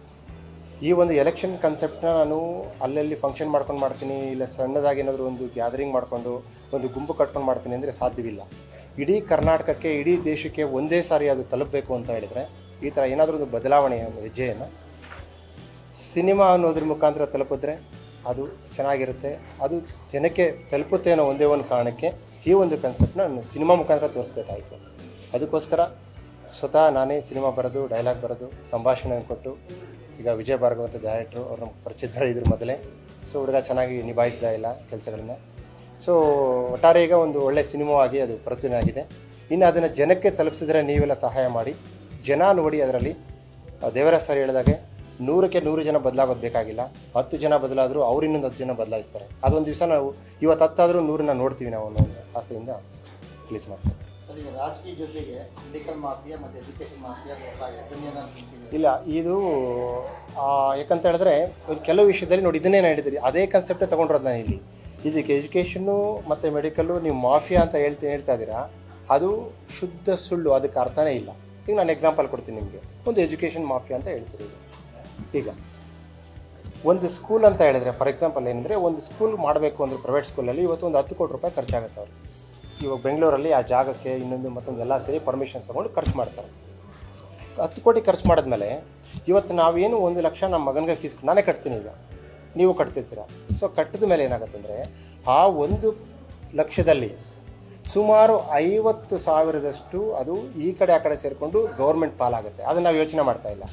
ಈ ಒಂದು ಎಲೆಕ್ಷನ್ ಕನ್ಸೆಪ್ಟನ್ನ ನಾನು ಅಲ್ಲಲ್ಲಿ ಫಂಕ್ಷನ್ ಮಾಡ್ಕೊಂಡು ಮಾಡ್ತೀನಿ ಇಲ್ಲ ಸಣ್ಣದಾಗಿ ಏನಾದರೂ ಒಂದು ಗ್ಯಾದರಿಂಗ್ ಮಾಡಿಕೊಂಡು ಒಂದು ಗುಂಪು ಕಟ್ಕೊಂಡು ಮಾಡ್ತೀನಿ ಅಂದರೆ ಸಾಧ್ಯವಿಲ್ಲ ಇಡೀ ಕರ್ನಾಟಕಕ್ಕೆ ಇಡೀ ದೇಶಕ್ಕೆ ಒಂದೇ ಸಾರಿ ಅದು ತಲುಪಬೇಕು ಅಂತ ಹೇಳಿದರೆ ಈ ಥರ ಏನಾದರೂ ಒಂದು ಬದಲಾವಣೆಯ ಒಂದು ಹೆಜ್ಜೆಯನ್ನು ಸಿನಿಮಾ ಅನ್ನೋದ್ರ ಮುಖಾಂತರ ತಲುಪಿದ್ರೆ ಅದು ಚೆನ್ನಾಗಿರುತ್ತೆ ಅದು ಜನಕ್ಕೆ ತಲುಪುತ್ತೆ ಅನ್ನೋ ಒಂದೇ ಒಂದು ಕಾರಣಕ್ಕೆ ಈ ಒಂದು ಕನ್ಸೆಪ್ಟನ್ನ ನಾನು ಸಿನಿಮಾ ಮುಖಾಂತರ ತೋರಿಸ್ಬೇಕಾಯಿತು ಅದಕ್ಕೋಸ್ಕರ ಸ್ವತಃ ನಾನೇ ಸಿನಿಮಾ ಬರೋದು ಡೈಲಾಗ್ ಬರೋದು ಸಂಭಾಷಣೆ ಕೊಟ್ಟು ಈಗ ವಿಜಯ ಭಾರ್ಗವ ಅಂತ ಡೈರೆಕ್ಟ್ರು ಅವ್ರು ನಮ್ಗೆ ಪರಿಚಿತರ ಇದ್ರ ಮೊದಲೇ ಸೊ ಹುಡುಗ ಚೆನ್ನಾಗಿ ನಿಭಾಯಿಸ್ದ ಇಲ್ಲ ಕೆಲಸಗಳನ್ನ ಸೊ ಒಟ್ಟಾರೆ ಈಗ ಒಂದು ಒಳ್ಳೆಯ ಸಿನಿಮಾವಾಗಿ ಅದು ಪ್ರಚನೆ ಆಗಿದೆ ಇನ್ನು ಅದನ್ನು ಜನಕ್ಕೆ ತಲುಪಿಸಿದ್ರೆ ನೀವೆಲ್ಲ ಸಹಾಯ ಮಾಡಿ ಜನ ನೋಡಿ ಅದರಲ್ಲಿ ದೇವರಾಜ್ ಸರ್ ಹೇಳಿದಾಗೆ ನೂರಕ್ಕೆ ನೂರು ಜನ ಬದಲಾಗೋದು ಬೇಕಾಗಿಲ್ಲ ಹತ್ತು ಜನ ಬದಲಾದರೂ ಅವ್ರು ಇನ್ನೊಂದು ಹತ್ತು ಜನ ಬದಲಾಯಿಸ್ತಾರೆ ಅದೊಂದು ದಿವಸ ನಾವು ಇವತ್ತು ಹತ್ತಾದರೂ ನೂರನ್ನ ನೋಡ್ತೀವಿ ನಾವು ಅನ್ನೋ ಒಂದು ಆಸೆಯಿಂದ ರಿಲೀಸ್ ಮಾಡ್ತೀವಿ ಸರ್ ಈಗ ರಾಜಕೀಯ ಜೊತೆಗೆ ಮೆಡಿಕಲ್ ಮಾಫಿಯಾ ಮತ್ತು ಎಜುಕೇಷನ್ ಮಾಫಿಯಾ ಅದನ್ನೇನಾದ್ರು ನಿಂತಿದೆ ಇಲ್ಲ ಇದು ಆ, ಯಾಕಂತ ಹೇಳಿದ್ರೆ ಒಂದು ಕೆಲವು ವಿಷಯದಲ್ಲಿ ನೋಡಿ ಇದನ್ನೇ ನಾನು ಹೇಳಿದ್ದೀನಿ ಅದೇ ಕಾನ್ಸೆಪ್ಟೇ ತೊಗೊಂಡಿರೋದು ನಾನು ಇಲ್ಲಿ ಇದಕ್ಕೆ ಎಜುಕೇಷನ್ನು ಮತ್ತು ಮೆಡಿಕಲ್ಲು ನೀವು ಮಾಫಿಯಾ ಅಂತ ಹೇಳ್ತೀನಿ ಹೇಳ್ತಾ ಇದ್ದೀರಾ ಅದು ಶುದ್ಧ ಸುಳ್ಳು ಅದಕ್ಕೆ ಅರ್ಥನೇ ಇಲ್ಲ ಈಗ ನಾನು ಎಕ್ಸಾಂಪಲ್ ಕೊಡ್ತೀನಿ ನಿಮಗೆ ಒಂದು ಎಜುಕೇಷನ್ ಮಾಫಿಯಾ ಅಂತ ಹೇಳ್ತೀರಿ ಈಗ ಈಗ ಒಂದು ಸ್ಕೂಲ್ ಅಂತ ಹೇಳಿದ್ರೆ ಫಾರ್ ಎಕ್ಸಾಂಪಲ್ ಏನಂದರೆ ಒಂದು ಸ್ಕೂಲ್ ಮಾಡಬೇಕು ಅಂದ್ರೆ ಪ್ರೈವೇಟ್ ಸ್ಕೂಲಲ್ಲಿ ಇವತ್ತು ಒಂದು ಹತ್ತು ಕೋಟಿ ರೂಪಾಯಿ ಖರ್ಚಾಗುತ್ತೆ ಅವ್ರಿಗೆ ಇವಾಗ ಬೆಂಗಳೂರಲ್ಲಿ ಆ ಜಾಗಕ್ಕೆ ಇನ್ನೊಂದು ಮತ್ತೊಂದು ಎಲ್ಲ ಸೇರಿ ಪರ್ಮಿಷನ್ಸ್ ತೊಗೊಂಡು ಖರ್ಚು ಮಾಡ್ತಾರೆ ಹತ್ತು ಕೋಟಿ ಖರ್ಚು ಮಾಡಿದ್ಮೇಲೆ ಇವತ್ತು ನಾವೇನು ಒಂದು ಲಕ್ಷ ನಮ್ಮ ಮಗನಿಗೆ ಫೀಸ್ ನಾನೇ ಕಟ್ತೀನಿ ಈಗ ನೀವು ಕಟ್ತಿರ್ತೀರ ಸೊ ಕಟ್ಟಿದ ಮೇಲೆ ಏನಾಗುತ್ತೆ ಅಂದರೆ ಆ ಒಂದು ಲಕ್ಷದಲ್ಲಿ ಸುಮಾರು ಐವತ್ತು ಸಾವಿರದಷ್ಟು ಅದು ಈ ಕಡೆ ಆ ಕಡೆ ಸೇರಿಕೊಂಡು ಗೌರ್ಮೆಂಟ್ ಪಾಲಾಗುತ್ತೆ ಅದನ್ನು ನಾವು ಯೋಚನೆ ಮಾಡ್ತಾ ಇಲ್ಲ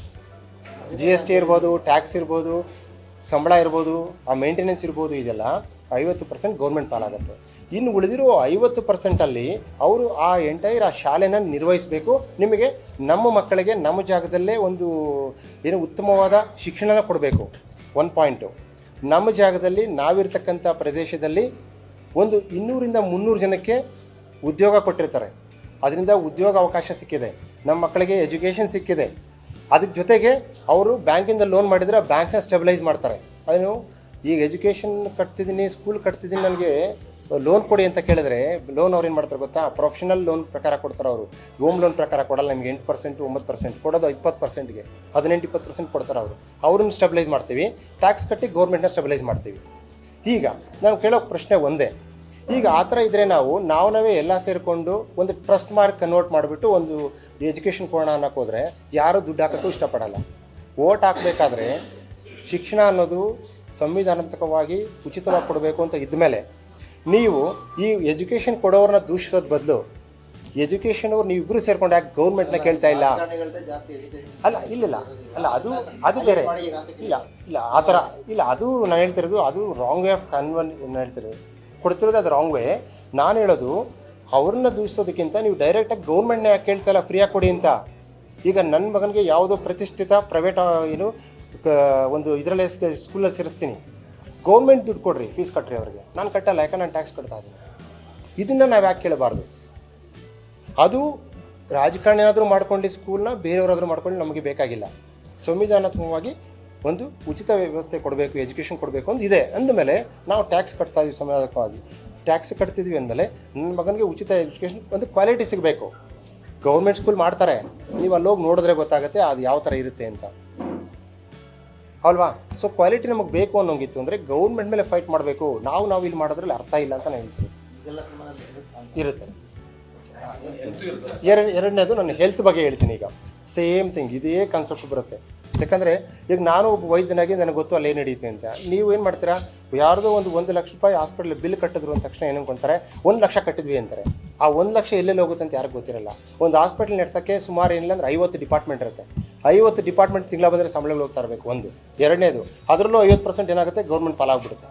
ಜಿ ಎಸ್ ಟಿ ಇರ್ಬೋದು ಟ್ಯಾಕ್ಸ್ ಇರ್ಬೋದು ಸಂಬಳ ಇರ್ಬೋದು ಆ ಮೇಂಟೆನೆನ್ಸ್ ಇರ್ಬೋದು ಇದೆಲ್ಲ ಐವತ್ತು ಪರ್ಸೆಂಟ್ ಗೌರ್ಮೆಂಟ್ ಪಾಲಾಗುತ್ತೆ ಇನ್ನು ಉಳಿದಿರೋ ಐವತ್ತು ಪರ್ಸೆಂಟಲ್ಲಿ ಅವರು ಆ ಎಂಟೈರ್ ಆ ಶಾಲೆನ ನಿರ್ವಹಿಸಬೇಕು ನಿಮಗೆ ನಮ್ಮ ಮಕ್ಕಳಿಗೆ ನಮ್ಮ ಜಾಗದಲ್ಲೇ ಒಂದು ಏನು ಉತ್ತಮವಾದ ಶಿಕ್ಷಣನ ಕೊಡಬೇಕು ಒನ್ ಪಾಯಿಂಟು ನಮ್ಮ ಜಾಗದಲ್ಲಿ ನಾವಿರ್ತಕ್ಕಂಥ ಪ್ರದೇಶದಲ್ಲಿ ಒಂದು ಇನ್ನೂರಿಂದ ಮುನ್ನೂರು ಜನಕ್ಕೆ ಉದ್ಯೋಗ ಕೊಟ್ಟಿರ್ತಾರೆ ಅದರಿಂದ ಉದ್ಯೋಗ ಅವಕಾಶ ಸಿಕ್ಕಿದೆ ನಮ್ಮ ಮಕ್ಕಳಿಗೆ ಎಜುಕೇಷನ್ ಸಿಕ್ಕಿದೆ ಅದ್ರ ಜೊತೆಗೆ ಅವರು ಬ್ಯಾಂಕಿಂದ ಲೋನ್ ಮಾಡಿದರೆ ಬ್ಯಾಂಕ್ನ ಸ್ಟೆಬಿಲೈಸ್ ಮಾಡ್ತಾರೆ ಅದನ್ನು ಈಗ ಎಜುಕೇಷನ್ ಕಟ್ತಿದ್ದೀನಿ ಸ್ಕೂಲ್ ಕಟ್ತಿದ್ದೀನಿ ನನಗೆ ಲೋನ್ ಕೊಡಿ ಅಂತ ಕೇಳಿದ್ರೆ ಲೋನ್ ಅವ್ರು ಏನು ಮಾಡ್ತಾರೆ ಗೊತ್ತಾ ಪ್ರೊಫೆಷನಲ್ ಲೋನ್ ಪ್ರಕಾರ ಕೊಡ್ತಾರೆ ಅವರು ಹೋಮ್ ಲೋನ್ ಪ್ರಕಾರ ಕೊಡಲ್ಲ ನಿಮಗೆ ಎಂಟು ಪರ್ಸೆಂಟ್ ಒಂಬತ್ತು ಪರ್ಸೆಂಟ್ ಕೊಡೋದು ಇಪ್ಪತ್ತು ಪರ್ಸೆಂಟ್ಗೆ ಹದಿನೆಂಟು ಇಪ್ಪತ್ತು ಪರ್ಸೆಂಟ್ ಕೊಡ್ತಾರೆ ಅವರು ಅವ್ರನ್ನ ಸ್ಟೆಬಿಲೈಸ್ ಮಾಡ್ತೀವಿ ಟ್ಯಾಕ್ಸ್ ಕಟ್ಟಿ ಗೌರ್ಮೆಂಟ್ನ ಸ್ಟೆಬಿಲೈಸ್ ಮಾಡ್ತೀವಿ ಈಗ ನಾನು ಕೇಳೋ ಪ್ರಶ್ನೆ ಒಂದೇ ಈಗ ಆ ಥರ ಇದ್ದರೆ ನಾವು ನಾವು ನಾವೇ ಎಲ್ಲ ಸೇರಿಕೊಂಡು ಒಂದು ಟ್ರಸ್ಟ್ ಮಾರ್ಕ್ ಕನ್ವರ್ಟ್ ಮಾಡಿಬಿಟ್ಟು ಒಂದು ಎಜುಕೇಷನ್ ಕೊಡೋಣ ಅನ್ನೋಕೆ ಹೋದರೆ ಯಾರೂ ದುಡ್ಡು ಹಾಕೋಕ್ಕೂ ಇಷ್ಟಪಡಲ್ಲ ಓಟ್ ಹಾಕಬೇಕಾದ್ರೆ ಶಿಕ್ಷಣ ಅನ್ನೋದು ಸಂವಿಧಾನಾತ್ಮಕವಾಗಿ ಉಚಿತವಾಗಿ ಕೊಡಬೇಕು ಅಂತ ಇದ್ಮೇಲೆ ನೀವು ಈ ಎಜುಕೇಷನ್ ಕೊಡೋರನ್ನ ದೂಷಿಸೋದ್ ಬದಲು ಎಜುಕೇಷನ್ ಅವ್ರು ನೀವಿಬ್ಬರು ಸೇರ್ಕೊಂಡು ಯಾಕೆ ಗೌರ್ಮೆಂಟ್ನ ಕೇಳ್ತಾ ಇಲ್ಲ ರಾಜಕಾರಣಿಗಳ್ದೇ ಜಾಸ್ತಿ ಎಜುಕೇಷನ್ ಅಲ್ಲ ಇಲ್ಲಿಲ್ಲ ಅಲ್ಲ ಅದು ಅದು ಬೇರೆ ಇಲ್ಲ ಇಲ್ಲ ಆ ಥರ ಇಲ್ಲ ಅದು ನಾನು ಹೇಳ್ತಿರೋದು ಅದು ರಾಂಗ್ ವೇ ಆಫ್ ಕನ್ವನ್ ನಾನು ಹೇಳ್ತಿರೋದು ಕೊಡ್ತಿರೋದು ಅದು ರಾಂಗ್ ವೇ ನಾನು ಹೇಳೋದು ಅವ್ರನ್ನ ದೂಷಿಸೋದಕ್ಕಿಂತ ನೀವು ಡೈರೆಕ್ಟಾಗಿ ಗೌರ್ಮೆಂಟ್ನ ಯಾಕೆ ಕೇಳ್ತಾ ಇಲ್ಲ ಫ್ರೀಯಾಗಿ ಕೊಡಿ ಅಂತ ಈಗ ನನ್ನ ಮಗನಿಗೆ ಯಾವುದೋ ಪ್ರತಿಷ್ಠಿತ ಪ್ರೈವೇಟ್ ಏನು ಕ- ಒಂದು ಇದರಲ್ಲೇ ಸ್ಕೂಲಲ್ಲಿ ಸೇರಿಸ್ತೀನಿ ಗೌರ್ಮೆಂಟ್ ದುಡ್ಡು ಕೊಡ್ರಿ ಫೀಸ್ ಕಟ್ರಿ ಅವ್ರಿಗೆ ನಾನು ಕಟ್ಟಲ್ಲ ಯಾಕಂದ್ರೆ ನಾನು ಟ್ಯಾಕ್ಸ್ ಕಟ್ತಾ ಇದ್ದೀನಿ ಇದನ್ನು ನಾವು ಯಾಕೆ ಕೇಳಬಾರ್ದು ಅದು ರಾಜಕಾರಣ ಏನಾದರೂ ಮಾಡ್ಕೊಂಡು ಸ್ಕೂಲ್ನ ಬೇರೆಯವರಾದರೂ ಮಾಡ್ಕೊಂಡು ನಮಗೆ ಬೇಕಾಗಿಲ್ಲ ಸಂವಿಧಾನಾತ್ಮಕವಾಗಿ ಒಂದು ಉಚಿತ ವ್ಯವಸ್ಥೆ ಕೊಡಬೇಕು ಎಜುಕೇಷನ್ ಕೊಡಬೇಕು ಅಂತ ಇದೆ ಅಂದಮೇಲೆ ನಾವು ಟ್ಯಾಕ್ಸ್ ಕಟ್ತಾ ಇದೀವಿ ಸಂವಿಧಾನಾತ್ಮಕವಾಗಿ ಟ್ಯಾಕ್ಸ್ ಕಟ್ತಿದ್ವಿ ಅಂದಮೇಲೆ ನನ್ನ ಮಗನಿಗೆ ಉಚಿತ ಎಜುಕೇಷನ್ ಒಂದು ಕ್ವಾಲಿಟಿ ಸಿಗಬೇಕು ಗೌರ್ಮೆಂಟ್ ಸ್ಕೂಲ್ ಮಾಡ್ತಾರೆ ನೀವು ಅಲ್ಲೋಗಿ ನೋಡಿದ್ರೆ ಗೊತ್ತಾಗುತ್ತೆ ಅದು ಯಾವ ಥರ ಇರುತ್ತೆ ಅಂತ ಅಲ್ವಾ ಸೊ ಕ್ವಾಲಿಟಿ ನಮಗೆ ಬೇಕು ಅನ್ನೋಂಗಿತ್ತು ಅಂದರೆ ಗೌರ್ಮೆಂಟ್ ಮೇಲೆ ಫೈಟ್ ಮಾಡಬೇಕು ನಾವು ನಾವು ಇಲ್ಲಿ ಮಾಡೋದ್ರಲ್ಲಿ ಅರ್ಥ ಇಲ್ಲ ಅಂತ ನಾನು ಹೇಳ್ತೀನಿ ಇದೆಲ್ಲ ಸಿನಿಮಾದಲ್ಲಿ ಇರುತ್ತೆ ಎರಡು ಎರಡನೇದು ನಾನು ಹೆಲ್ತ್ ಬಗ್ಗೆ ಹೇಳ್ತೀನಿ ಈಗ ಸೇಮ್ ಥಿಂಗ್ ಇದೇ ಕಾನ್ಸೆಪ್ಟ್ ಬರುತ್ತೆ ಯಾಕಂದರೆ ಈಗ ನಾನು ಒಬ್ಬ ವೈದ್ಯನಾಗಿ ನನಗೆ ಗೊತ್ತು ಅಲ್ಲಿ ಏನು ನಡೆಯುತ್ತೆ ಅಂತ ನೀವು ಏನು ಮಾಡ್ತೀರಾ ಯಾರ್ದೋ ಒಂದು ಒಂದು ಲಕ್ಷ ರೂಪಾಯಿ ಹಾಸ್ಪಿಟ್ಲ್ ಬಿಲ್ ಕಟ್ಟಿದ್ರು ಅಂದ ತಕ್ಷಣ ಏನು ಅನ್ಕೊಂತಾರೆ ಒಂದು ಲಕ್ಷ ಕಟ್ಟಿದ್ವಿ ಅಂತಾರೆ ಆ ಒಂದು ಲಕ್ಷ ಎಲ್ಲೆಲ್ಲಿ ಹೋಗುತ್ತೆ ಅಂತ ಯಾರಿಗೂ ಗೊತ್ತಿರಲ್ಲ ಒಂದು ಹಾಸ್ಪಿಟ್ಲ್ ನಡೆಸೋಕ್ಕೆ ಸುಮಾರು ಏನಿಲ್ಲ ಅಂದ್ರೆ ಐವತ್ತು ಡಿಪಾರ್ಟ್ಮೆಂಟ್ ಇರುತ್ತೆ ಐವತ್ತು ಡಿಪಾರ್ಟ್ಮೆಂಟ್ ತಿಂಗಳ ಬಂದರೆ ಸಂಬಳಗಳು ಹೋಗ್ತಾ ಇರಬೇಕು ಒಂದು ಎರಡನೇದು ಅದರಲ್ಲೂ ಐವತ್ತು ಪರ್ಸೆಂಟ್ ಏನಾಗುತ್ತೆ ಗೌರ್ಮೆಂಟ್ ಪಾಲಾಗ್ಬಿಡುತ್ತೆ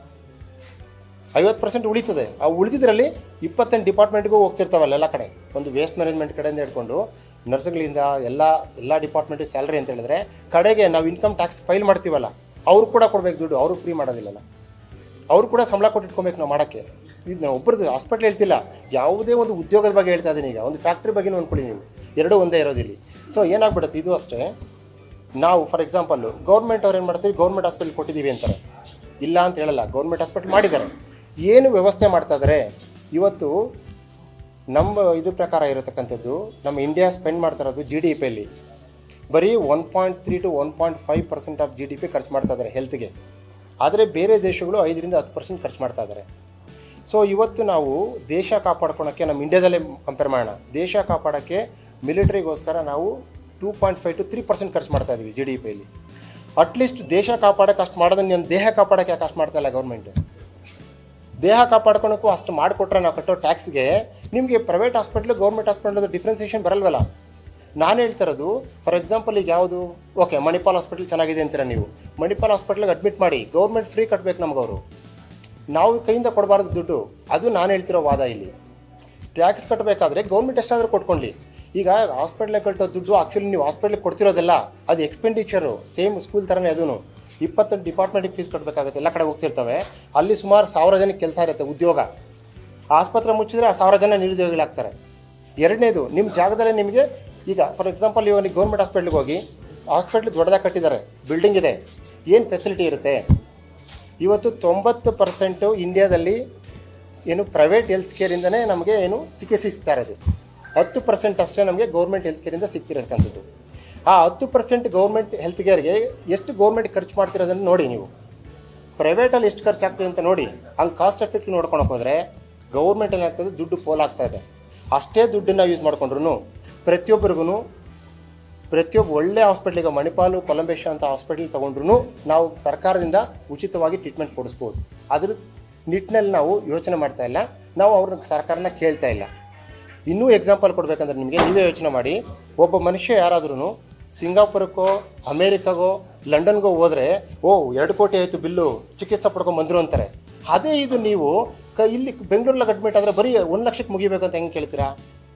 ಐವತ್ತು ಪರ್ಸೆಂಟ್ ಉಳಿತದೆ ಆ ಉಳಿದಿದ್ರಲ್ಲಿ ಇಪ್ಪತ್ತೆಂಟು ಡಿಪಾರ್ಟ್ಮೆಂಟ್ಗೂ ಹೋಗ್ತಿರ್ತಾವಲ್ಲ ಎಲ್ಲ ಕಡೆ ಒಂದು ವೇಸ್ಟ್ ಮ್ಯಾನೇಜ್ಮೆಂಟ್ ಕಡೆಯಿಂದ ಹಿಡ್ಕೊಂಡು ನರ್ಸ್ಗಳಿಂದ ಎಲ್ಲ ಎಲ್ಲ ಡಿಪಾರ್ಟ್ಮೆಂಟಿಗೆ ಸ್ಯಾಲ್ರಿ ಅಂತ ಹೇಳಿದ್ರೆ ಕಡೆಗೆ ನಾವು ಇನ್ಕಮ್ ಟ್ಯಾಕ್ಸ್ ಫೈಲ್ ಮಾಡ್ತೀವಲ್ಲ ಅವ್ರು ಕೂಡ ಕೊಡ್ಬೇಕು ದುಡ್ಡು ಅವರು ಫ್ರೀ ಮಾಡೋದಿಲ್ಲಲ್ಲ ಅವ್ರು ಕೂಡ ಸಂಬಳ ಕೊಟ್ಟು ಇಟ್ಕೊಬೇಕು ನಾವು ಮಾಡೋಕ್ಕೆ ಇದು ನಾವು ಒಬ್ಬರದ್ದು ಹಾಸ್ಪಿಟ್ಲ್ ಹೇಳ್ತಿಲ್ಲ ಯಾವುದೇ ಒಂದು ಉದ್ಯೋಗದ ಬಗ್ಗೆ ಹೇಳ್ತಾ ಇದ್ದೀನಿ ಈಗ ಒಂದು ಫ್ಯಾಕ್ಟ್ರಿ ಬಗ್ಗೆ ಅಂದ್ಕೊಳ್ಳಿ ನೀವು ಎರಡೂ ಒಂದೇ ಇರೋದಿಲ್ಲಿ ಸೊ ಏನಾಗ್ಬಿಡುತ್ತೆ ಇದು ಅಷ್ಟೇ ನಾವು ಫಾರ್ ಎಕ್ಸಾಂಪಲ್ಲು ಗೌರ್ಮೆಂಟ್ ಅವ್ರು ಏನು ಮಾಡ್ತೀವಿ ಗೌರ್ಮೆಂಟ್ ಹಾಸ್ಪಿಟಲ್ ಕೊಟ್ಟಿದ್ದೀವಿ ಅಂತಾರೆ ಇಲ್ಲ ಅಂತ ಹೇಳಲ್ಲ ಗೌರ್ಮೆಂಟ್ ಹಾಸ್ಪಿಟಲ್ ಮಾಡಿದ್ದಾರೆ ಏನು ವ್ಯವಸ್ಥೆ ಮಾಡ್ತಾ ಇದ್ದಾರೆ ಇವತ್ತು ನಮ್ಮ ಇದು ಪ್ರಕಾರ ಇರತಕ್ಕಂಥದ್ದು ನಮ್ಮ ಇಂಡಿಯಾ ಸ್ಪೆಂಡ್ ಮಾಡ್ತಾ ಇರೋದು ಜಿ ಡಿ ಪಿಯಲ್ಲಿ ಬರೀ one point three to one point five percent of G D P ಖರ್ಚು ಮಾಡ್ತಾ ಇದ್ದಾರೆ ಹೆಲ್ತ್ಗೆ ಆದರೆ ಬೇರೆ ದೇಶಗಳು ಐದರಿಂದ ಹತ್ತು ಪರ್ಸೆಂಟ್ ಖರ್ಚು ಮಾಡ್ತಾ ಇದ್ದಾರೆ ಸೊ ಇವತ್ತು ನಾವು ದೇಶ ಕಾಪಾಡ್ಕೊಳಕ್ಕೆ ನಮ್ಮ ಇಂಡಿಯಾದಲ್ಲೇ ಕಂಪೇರ್ ಮಾಡೋಣ ದೇಶ ಕಾಪಾಡೋಕ್ಕೆ ಮಿಲಿಟರಿಗೋಸ್ಕರ ನಾವು two point five to three percent ಖರ್ಚು ಮಾಡ್ತಾ ಇದ್ದೀವಿ ಜಿ ಡಿ ಪಿಯಲ್ಲಿ ಅಟ್ಲೀಸ್ಟ್ ದೇಶ ಕಾಪಾಡೋಕೆ ಅಷ್ಟು ಮಾಡೋದನ್ನ ನನ್ನ ದೇಹ ಕಾಪಾಡೋಕ್ಕೆ ಯಾಕೆ ಅಷ್ಟು ಮಾಡ್ತಾ ಇಲ್ಲ ಗೌರ್ಮೆಂಟ್ ದೇಹ ಕಾಪಾಡ್ಕೊಳಕ್ಕೂ ಅಷ್ಟು ಮಾಡಿಕೊಟ್ರೆ ನಾವು ಕಟ್ಟೋ ಟ್ಯಾಕ್ಸ್ಗೆ ನಿಮಗೆ private hospital government hospital differentiation ಬರಲ್ವಲ್ಲ ನಾನು ಹೇಳ್ತಾ ಇರೋದು ಫಾರ್ ಎಕ್ಸಾಂಪಲ್ ಈಗ ಯಾವುದು ಓಕೆ ಮಣಿಪಾಲ್ ಹಾಸ್ಪಿಟಲ್ ಚೆನ್ನಾಗಿದೆ ಅಂತೀರ ನೀವು ಮಣಿಪಾಲ್ ಹಾಸ್ಪಿಟ್ಲಿಗೆ ಅಡ್ಮಿಟ್ ಮಾಡಿ ಗೌರ್ಮೆಂಟ್ ಫ್ರೀ ಕಟ್ಟಬೇಕು ನಮಗವರು ನಾವು ಕೈಯಿಂದ ಕೊಡಬಾರ್ದು ದುಡ್ಡು ಅದು ನಾನು ಹೇಳ್ತಿರೋ ವಾದ ಇಲ್ಲಿ ಟ್ಯಾಕ್ಸ್ ಕಟ್ಟಬೇಕಾದ್ರೆ ಗೌರ್ಮೆಂಟ್ ಎಷ್ಟಾದರೂ ಕೊಟ್ಕೊಳ್ಳಿ ಈಗ ಹಾಸ್ಪಿಟ್ಲಿಗೆ ಕಟ್ಟೋ ದುಡ್ಡು ಆ್ಯಕ್ಚುಲಿ ನೀವು ಹಾಸ್ಪಿಟ್ಲಿಗೆ ಕೊಡ್ತಿರೋದಲ್ಲ ಅದು ಎಕ್ಸ್ಪೆಂಡಿಚರು ಸೇಮ್ ಸ್ಕೂಲ್ ಥರನೇ ಅದೂ ಇಪ್ಪತ್ತು ಡಿಪಾರ್ಟ್ಮೆಂಟಿಗೆ ಫೀಸ್ ಕಟ್ಟಬೇಕಾಗುತ್ತೆ ಎಲ್ಲ ಕಡೆ ಹೋಗ್ತಿರ್ತವೆ ಅಲ್ಲಿ ಸುಮಾರು ಸಾವಿರ ಜನಕ್ಕೆ ಕೆಲಸ ಇರುತ್ತೆ ಉದ್ಯೋಗ ಆಸ್ಪತ್ರೆ ಮುಚ್ಚಿದ್ರೆ ಆ ಸಾವಿರ ಜನ ನಿರುದ್ಯೋಗಿಗಳಾಗ್ತಾರೆ ಎರಡನೇದು ನಿಮ್ಮ ಜಾಗದಲ್ಲೇ ನಿಮಗೆ ಈಗ ಫಾರ್ ಎಕ್ಸಾಂಪಲ್ ಇವಾಗ ಗೌರ್ಮೆಂಟ್ ಹಾಸ್ಪಿಟ್ಲಿಗೆ ಹೋಗಿ ಹಾಸ್ಪಿಟ್ಲ್ ದೊಡ್ಡದಾಗಿ ಕಟ್ಟಿದ್ದಾರೆ ಬಿಲ್ಡಿಂಗ್ ಇದೆ ಏನು ಫೆಸಿಲಿಟಿ ಇರುತ್ತೆ ಇವತ್ತು ತೊಂಬತ್ತು ಪರ್ಸೆಂಟು ಇಂಡಿಯಾದಲ್ಲಿ ಏನು ಪ್ರೈವೇಟ್ ಹೆಲ್ತ್ ಕೇರಿಂದನೇ ನಮಗೆ ಏನು ಚಿಕಿತ್ಸೆ ಸಿಗ್ತಾ ಇರೋದು ಹತ್ತು ಪರ್ಸೆಂಟ್ ಅಷ್ಟೇ ನಮಗೆ ಗೌರ್ಮೆಂಟ್ ಹೆಲ್ತ್ ಕೇರಿಂದ ಸಿಗ್ತಿರತಕ್ಕಂಥದ್ದು ಆ ಹತ್ತು ಪರ್ಸೆಂಟ್ ಗೌರ್ಮೆಂಟ್ ಹೆಲ್ತ್ ಕೇರ್ಗೆ ಎಷ್ಟು ಗೌರ್ಮೆಂಟ್ ಖರ್ಚು ಮಾಡ್ತಿರೋದನ್ನು ನೋಡಿ ನೀವು ಪ್ರೈವೇಟಲ್ಲಿ ಎಷ್ಟು ಖರ್ಚಾಗ್ತದೆ ಅಂತ ನೋಡಿ ಹಂಗೆ ಕಾಸ್ಟ್ ಎಫೆಕ್ಟ್ ನೋಡ್ಕೊಳಕ್ಕೆ ಹೋದರೆ ಗೌರ್ಮೆಂಟ್ ಏನಾಗ್ತದೆ ದುಡ್ಡು ಪೋಲಾಗ್ತಾ ಇದೆ ಅಷ್ಟೇ ದುಡ್ಡನ್ನು ಯೂಸ್ ಮಾಡ್ಕೊಂಡ್ರು ಪ್ರತಿಯೊಬ್ಬರಿಗೂ ಪ್ರತಿಯೊಬ್ಬ ಒಳ್ಳೆ ಹಾಸ್ಪಿಟ್ಲಿಗೆ ಮಣಿಪಾಲು ಕೊಲಂಬೇಶ ಅಂತ ಹಾಸ್ಪಿಟ್ಲ್ ತೊಗೊಂಡ್ರು ನಾವು ಸರ್ಕಾರದಿಂದ ಉಚಿತವಾಗಿ ಟ್ರೀಟ್ಮೆಂಟ್ ಕೊಡಿಸ್ಬೋದು ಅದ್ರ ನಿಟ್ಟಿನಲ್ಲಿ ನಾವು ಯೋಚನೆ ಮಾಡ್ತಾ ಇಲ್ಲ ನಾವು ಅವ್ರನ್ನ ಸರ್ಕಾರನ ಕೇಳ್ತಾ ಇಲ್ಲ ಇನ್ನೂ ಎಕ್ಸಾಂಪಲ್ ಕೊಡಬೇಕಂದ್ರೆ ನಿಮಗೆ ನೀವೇ ಯೋಚನೆ ಮಾಡಿ ಒಬ್ಬ ಮನುಷ್ಯ ಯಾರಾದ್ರೂ ಸಿಂಗಾಪುರಕ್ಕೋ ಅಮೇರಿಕಾಗೋ ಲಂಡನ್ಗೋ ಹೋದರೆ ಓ ಎರಡು ಕೋಟಿ ಆಯಿತು ಬಿಲ್ಲು ಚಿಕಿತ್ಸೆ ಪಡ್ಕೊಂಡು ಬಂದರು ಅಂತಾರೆ ಅದೇ ಇದು ನೀವು ಕ ಇಲ್ಲಿ ಬೆಂಗಳೂರಲ್ಲಿ ಅಡ್ಮಿಟ್ ಆದರೆ ಬರೀ ಒಂದು ಲಕ್ಷಕ್ಕೆ ಮುಗಿಬೇಕು ಅಂತ ಹೆಂಗೆ ಕೇಳ್ತೀರಾ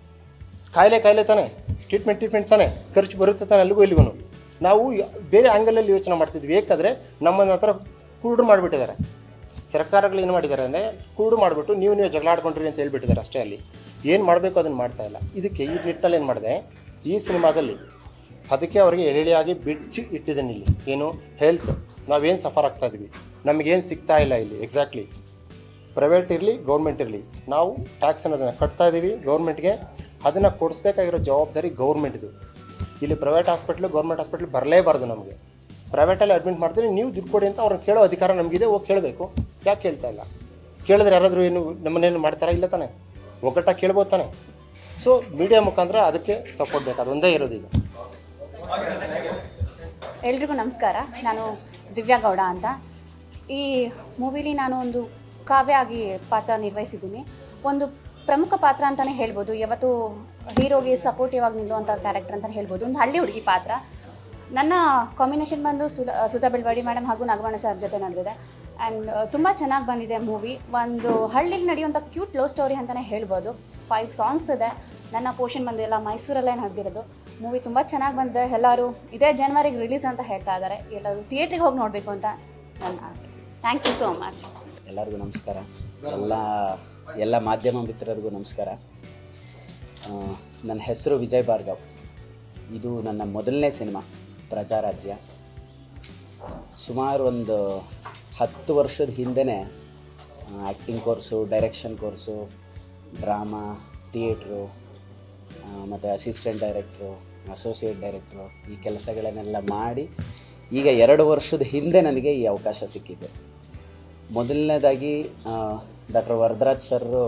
ಕಾಯಿಲೆ ಕಾಯಿಲೆ ತಾನೆ ಟ್ರೀಟ್ಮೆಂಟ್ ಟ್ರೀಟ್ಮೆಂಟ್ ತಾನೆ ಖರ್ಚು ಬರುತ್ತೆ ತಾನೆ ಅಲ್ಲಿಗೂ ಇಲ್ಲಿಗೂ ನಾವು ಯ- ಬೇರೆ ಆ್ಯಂಗಲಲ್ಲಿ ಯೋಚನೆ ಮಾಡ್ತಿದ್ವಿ ಏಕೆಂದರೆ ನಮ್ಮನ್ನ ಹತ್ರ ಕುರುಡು ಮಾಡಿಬಿಟ್ಟಿದ್ದಾರೆ ಸರ್ಕಾರಗಳು ಏನು ಮಾಡಿದ್ದಾರೆ ಅಂದರೆ ಕುರುಡು ಮಾಡಿಬಿಟ್ಟು ನೀವು ನೀವು ಜಗಳ ಆಡ್ಕೊಂಡ್ರಿ ಅಂತ ಹೇಳ್ಬಿಟ್ಟಿದ್ದಾರೆ ಅಷ್ಟೇ ಅಲ್ಲಿ ಏನು ಮಾಡಬೇಕು ಅದನ್ನು ಮಾಡ್ತಾ ಇಲ್ಲ ಇದಕ್ಕೆ ಈ ನಿಟ್ಟಿನಲ್ಲಿ ಏನು ಮಾಡಿದೆ ಈ ಸಿನಿಮಾದಲ್ಲಿ ಅದಕ್ಕೆ ಅವರಿಗೆ ಎಳೆಯಾಗಿ ಬಿಚ್ಚಿ ಇಟ್ಟಿದ್ದೀನಿ ಇಲ್ಲಿ ಏನು ಹೆಲ್ತ್ ನಾವೇನು ಸಫರ್ ಆಗ್ತಾ ಇದ್ವಿ ನಮಗೇನು ಸಿಗ್ತಾ ಇಲ್ಲ ಇಲ್ಲಿ ಎಕ್ಸಾಕ್ಟ್ಲಿ ಪ್ರೈವೇಟ್ ಇರಲಿ ಗೌರ್ಮೆಂಟ್ ಇರಲಿ ನಾವು ಟ್ಯಾಕ್ಸ್ ಅನ್ನೋದನ್ನು ಕಟ್ತಾ ಇದ್ದೀವಿ ಗೌರ್ಮೆಂಟ್ಗೆ ಅದನ್ನು ಕೊಡಿಸ್ಬೇಕಾಗಿರೋ ಜವಾಬ್ದಾರಿ ಗೌರ್ಮೆಂಟ್ದು ಇಲ್ಲಿ ಪ್ರೈವೇಟ್ ಹಾಸ್ಪಿಟ್ಲು ಗೌರ್ಮೆಂಟ್ ಹಾಸ್ಪಿಟ್ಲ್ ಬರಲೇಬಾರ್ದು ನಮಗೆ ಪ್ರೈವೇಟಲ್ಲಿ ಅಡ್ಮಿಟ್ ಮಾಡ್ತೀರಿ ನೀವು ದುಡ್ಡು ಕೊಡಿ ಅಂತ ಅವ್ರನ್ನ ಕೇಳೋ ಅಧಿಕಾರ ನಮಗಿದೆ ಹೋಗಿ ಕೇಳಬೇಕು ಯಾಕೆ ಕೇಳ್ತಾ ಇಲ್ಲ ಕೇಳಿದ್ರೆ ಯಾರಾದರೂ ಏನು ನಮ್ಮನ್ನೇನು ಮಾಡ್ತಾರಾ ಇಲ್ಲ ತಾನೆ ಒಗ್ಗಟ್ಟಾಗಿ ಕೇಳ್ಬೋದು ತಾನೆ ಸೊ ಮೀಡಿಯಾ ಮುಖಾಂತರ ಅದಕ್ಕೆ ಸಪೋರ್ಟ್ ಬೇಕು ಅದೊಂದೇ ಇರೋದು ಈಗ ಎಲ್ರಿಗೂ ನಮಸ್ಕಾರ ನಾನು ದಿವ್ಯಾ ಗೌಡ ಅಂತ ಈ ಮೂವಿಲಿ ನಾನು ಒಂದು ಕಾವ್ಯ ಆಗಿ ಪಾತ್ರ ನಿರ್ವಹಿಸಿದ್ದೀನಿ ಒಂದು ಪ್ರಮುಖ ಪಾತ್ರ ಅಂತಲೇ ಹೇಳ್ಬೋದು ಯಾವತ್ತು ಹೀರೋಗೆ ಸಪೋರ್ಟಿವ್ ಆಗಿ ನಿಲ್ಲುವಂಥ ಕ್ಯಾರೆಕ್ಟರ್ ಅಂತ ಹೇಳ್ಬೋದು ಒಂದು ಹಳ್ಳಿ ಹುಡುಗಿ ಪಾತ್ರ ನನ್ನ ಕಾಂಬಿನೇಷನ್ ಬಂದು ಸುಲ ಸುಧಾ ಬೆಳವಾಡಿ ಮೇಡಮ್ ಹಾಗೂ ನಾಗಮಣ ಸರ್ ಜೊತೆ ನಡೆದಿದೆ ಆ್ಯಂಡ್ ತುಂಬ ಚೆನ್ನಾಗಿ ಬಂದಿದೆ ಮೂವಿ ಒಂದು ಹಳ್ಳಿಲಿ ನಡೆಯುವಂಥ ಕ್ಯೂಟ್ ಲವ್ ಸ್ಟೋರಿ ಅಂತಲೇ ಹೇಳ್ಬೋದು ಫೈವ್ ಸಾಂಗ್ಸ್ ಇದೆ ನನ್ನ ಪೋರ್ಷನ್ ಬಂದಿಲ್ಲ ಮೈಸೂರಲ್ಲೇ ನಡೆದಿರೋದು ಮೂವಿ ತುಂಬ ಚೆನ್ನಾಗಿ ಬಂದಿದೆ ಎಲ್ಲರೂ ಇದೇ ಜನವರಿಗೆ ರಿಲೀಸ್ ಅಂತ ಹೇಳ್ತಾ ಇದ್ದಾರೆ ಎಲ್ಲರೂ ಥಿಯೇಟ್ರಿಗೆ ಹೋಗಿ ನೋಡಬೇಕು ಅಂತ ನನ್ನ ಆಸೆ ಥ್ಯಾಂಕ್ ಯು ಸೋ ಮಚ್ ಎಲ್ಲರಿಗೂ ನಮಸ್ಕಾರ ಎಲ್ಲ ಎಲ್ಲ ಮಾಧ್ಯಮ ಮಿತ್ರರಿಗೂ ನಮಸ್ಕಾರ ಆ, ನನ್ನ ಹೆಸರು ವಿಜಯ್ ಭಾರ್ಗವ್ ಇದು ನನ್ನ ಮೊದಲನೇ ಸಿನಿಮಾ ಪ್ರಜಾರಾಜ್ಯ ಸುಮಾರು ಒಂದು ಹತ್ತು ವರ್ಷದ ಹಿಂದೆನೇ acting course direction course drama theatre ಮತ್ತು ಅಸಿಸ್ಟೆಂಟ್ ಡೈರೆಕ್ಟ್ರು ಅಸೋಸಿಯೇಟ್ ಡೈರೆಕ್ಟ್ರು ಈ ಕೆಲಸಗಳನ್ನೆಲ್ಲ ಮಾಡಿ ಈಗ ಎರಡು ವರ್ಷದ ಹಿಂದೆ ನನಗೆ ಈ ಅವಕಾಶ ಸಿಕ್ಕಿದೆ ಮೊದಲನೇದಾಗಿ ಡಾಕ್ಟರ್ ವರದರಾಜ್ ಸರ್ರು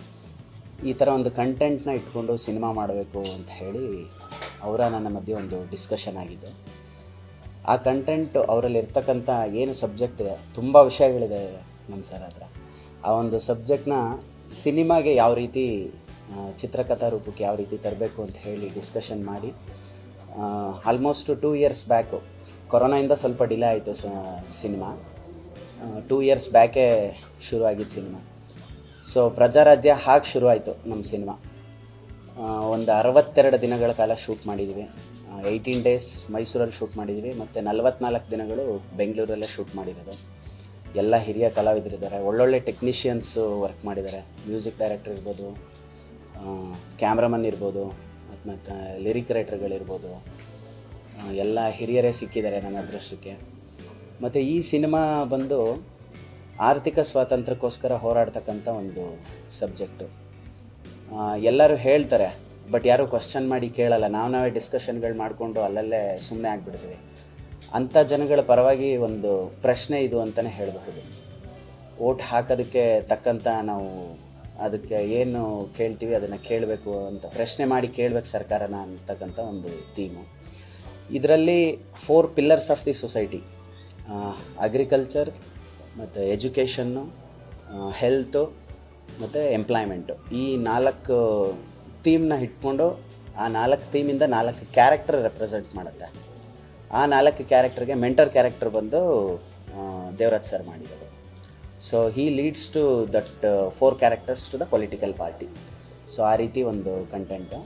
ಈ ಥರ ಒಂದು ಕಂಟೆಂಟ್ನ ಇಟ್ಕೊಂಡು ಸಿನಿಮಾ ಮಾಡಬೇಕು ಅಂತ ಹೇಳಿ ಅವರ ನನ್ನ ಮಧ್ಯೆ ಒಂದು ಡಿಸ್ಕಷನ್ ಆಗಿದೆ ಆ ಕಂಟೆಂಟ್ ಅವರಲ್ಲಿ ಇರ್ತಕ್ಕಂಥ ಏನು ಸಬ್ಜೆಕ್ಟ್ ಇದೆ ತುಂಬ ವಿಷಯಗಳಿದೆ ನಮ್ಮ ಸರ್ ಹತ್ರ ಆ ಒಂದು ಸಬ್ಜೆಕ್ಟ್ನ ಸಿನಿಮಾಗೆ ಯಾವ ರೀತಿ ಆ, ಚಿತ್ರಕಥಾ ರೂಪಕ್ಕೆ ಯಾವ ರೀತಿ ತರಬೇಕು ಅಂತ ಹೇಳಿ ಡಿಸ್ಕಷನ್ ಮಾಡಿ ಆಲ್ಮೋಸ್ಟ್ ಟೂ ಇಯರ್ಸ್ ಬ್ಯಾಕು ಕೊರೋನಾಯಿಂದ ಸ್ವಲ್ಪ ಡಿಲೇ ಆಯಿತು ಸಿನಿಮಾ ಟೂ ಇಯರ್ಸ್ ಬ್ಯಾಕೇ ಶುರು ಆಗಿದ್ದು ಸಿನಿಮಾ ಸೊ ಪ್ರಜಾರಾಜ್ಯ ಹಾಗೆ ಶುರು ಆಯಿತು ನಮ್ಮ ಸಿನಿಮಾ ಒಂದು ಅರವತ್ತೆರಡು ದಿನಗಳ ಕಾಲ ಶೂಟ್ ಮಾಡಿದ್ವಿ ಏಯ್ಟೀನ್ ಡೇಸ್ ಮೈಸೂರಲ್ಲಿ ಶೂಟ್ ಮಾಡಿದ್ವಿ ಮತ್ತು ನಲವತ್ನಾಲ್ಕು ದಿನಗಳು ಬೆಂಗಳೂರಲ್ಲೇ ಶೂಟ್ ಮಾಡಿರೋದು ಎಲ್ಲ ಹಿರಿಯ ಕಲಾವಿದರಿದ್ದಾರೆ ಒಳ್ಳೊಳ್ಳೆ ಟೆಕ್ನಿಷಿಯನ್ಸು ವರ್ಕ್ ಮಾಡಿದ್ದಾರೆ ಮ್ಯೂಸಿಕ್ ಡೈರೆಕ್ಟರ್ ಇರ್ಬೋದು ಕ್ಯಾಮ್ರಾಮನ್ ಇರ್ಬೋದು ಮತ್ತು ಲಿರಿಕ್ ರೈಟರ್ಗಳಿರ್ಬೋದು ಆ, ಎಲ್ಲ ಹಿರಿಯರೇ ಸಿಕ್ಕಿದ್ದಾರೆ ನನ್ನ ಅದೃಷ್ಟಕ್ಕೆ ಮತ್ತು ಈ ಸಿನಿಮಾ ಬಂದು ಆರ್ಥಿಕ ಸ್ವಾತಂತ್ರ್ಯಕ್ಕೋಸ್ಕರ ಹೋರಾಡ್ತಕ್ಕಂಥ ಒಂದು ಸಬ್ಜೆಕ್ಟು ಎಲ್ಲರೂ ಹೇಳ್ತಾರೆ ಬಟ್ ಯಾರೂ ಕ್ವಶನ್ ಮಾಡಿ ಕೇಳಲ್ಲ ನಾವು ನಾವೇ ಡಿಸ್ಕಷನ್ಗಳು ಮಾಡಿಕೊಂಡು ಅಲ್ಲಲ್ಲೇ ಸುಮ್ಮನೆ ಆಗಿಬಿಡ್ತೀವಿ ಅಂಥ ಜನಗಳ ಪರವಾಗಿ ಒಂದು ಪ್ರಶ್ನೆ ಇದು ಅಂತಲೇ ಹೇಳಬಹುದು ಓಟ್ ಹಾಕೋದಕ್ಕೆ ತಕ್ಕಂಥ ನಾವು ಅದಕ್ಕೆ ಏನು ಕೇಳ್ತೀವಿ ಅದನ್ನು ಕೇಳಬೇಕು ಅಂತ ಪ್ರಶ್ನೆ ಮಾಡಿ ಕೇಳಬೇಕು ಸರ್ಕಾರನ ಅಂತಕ್ಕಂಥ ಒಂದು ಥೀಮು ಇದರಲ್ಲಿ four pillars of the society agriculture ಮತ್ತು ಎಜುಕೇಷನ್ನು ಹೆಲ್ತು ಮತ್ತು ಎಂಪ್ಲಾಯ್ಮೆಂಟು ಈ ನಾಲ್ಕು ಥೀಮ್ನ ಇಟ್ಕೊಂಡು ಆ ನಾಲ್ಕು ಥೀಮಿಂದ ನಾಲ್ಕು ಕ್ಯಾರೆಕ್ಟರ್ ರೆಪ್ರೆಸೆಂಟ್ ಮಾಡುತ್ತೆ ಆ ನಾಲ್ಕು ಕ್ಯಾರೆಕ್ಟರ್ಗೆ ಮೆಂಟರ್ ಕ್ಯಾರೆಕ್ಟರ್ ಬಂದು ಆ, ದೇವರಾಜ್ ಸರ್ ಮಾಡಿರೋದು so he leads to that four characters to the political party so ಆ ರೀತಿ ಒಂದು ಕಂಟೆಂಟು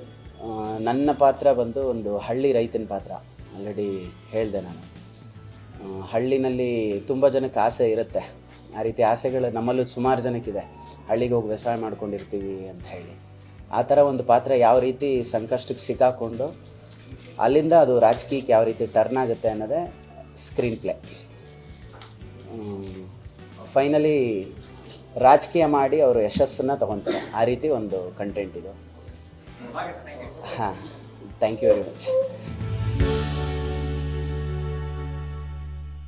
ನನ್ನ ಪಾತ್ರ ಬಂದು ಒಂದು ಹಳ್ಳಿ ರೈತನ ಪಾತ್ರ ಆಲ್ರೆಡಿ ಹೇಳಿದೆ ನಾನು ಆ, ಹಳ್ಳಿನಲ್ಲಿ ತುಂಬ ಜನಕ್ಕೆ ಆಸೆ ಇರುತ್ತೆ ಆ ರೀತಿ ಆಸೆಗಳು ನಮ್ಮಲ್ಲೂ ಸುಮಾರು ಜನಕ್ಕಿದೆ ಹಳ್ಳಿಗೆ ಹೋಗಿ ವ್ಯವಸಾಯ ಮಾಡ್ಕೊಂಡಿರ್ತೀವಿ ಅಂತ ಹೇಳಿ ಆ ಥರ ಒಂದು ಪಾತ್ರ ಯಾವ ರೀತಿ ಸಂಕಷ್ಟಕ್ಕೆ ಸಿಕ್ಕಾಕೊಂಡು ಅಲ್ಲಿಂದ ಅದು ರಾಜಕೀಯಕ್ಕೆ ಯಾವ ರೀತಿ ಟರ್ನ್ ಆಗುತ್ತೆ ಅನ್ನೋದೇ ಸ್ಕ್ರೀನ್ ಪ್ಲೇ ಫೈನಲಿ ರಾಜಕೀಯ ಮಾಡಿ ಅವರು ಯಶಸ್ಸನ್ನು ತಗೊತಾರೆ ಆ ರೀತಿ ಒಂದು ಕಂಟೆಂಟ್ ಇದು ಹಾಂ ಥ್ಯಾಂಕ್ ಯು ವೆರಿ ಮಚ್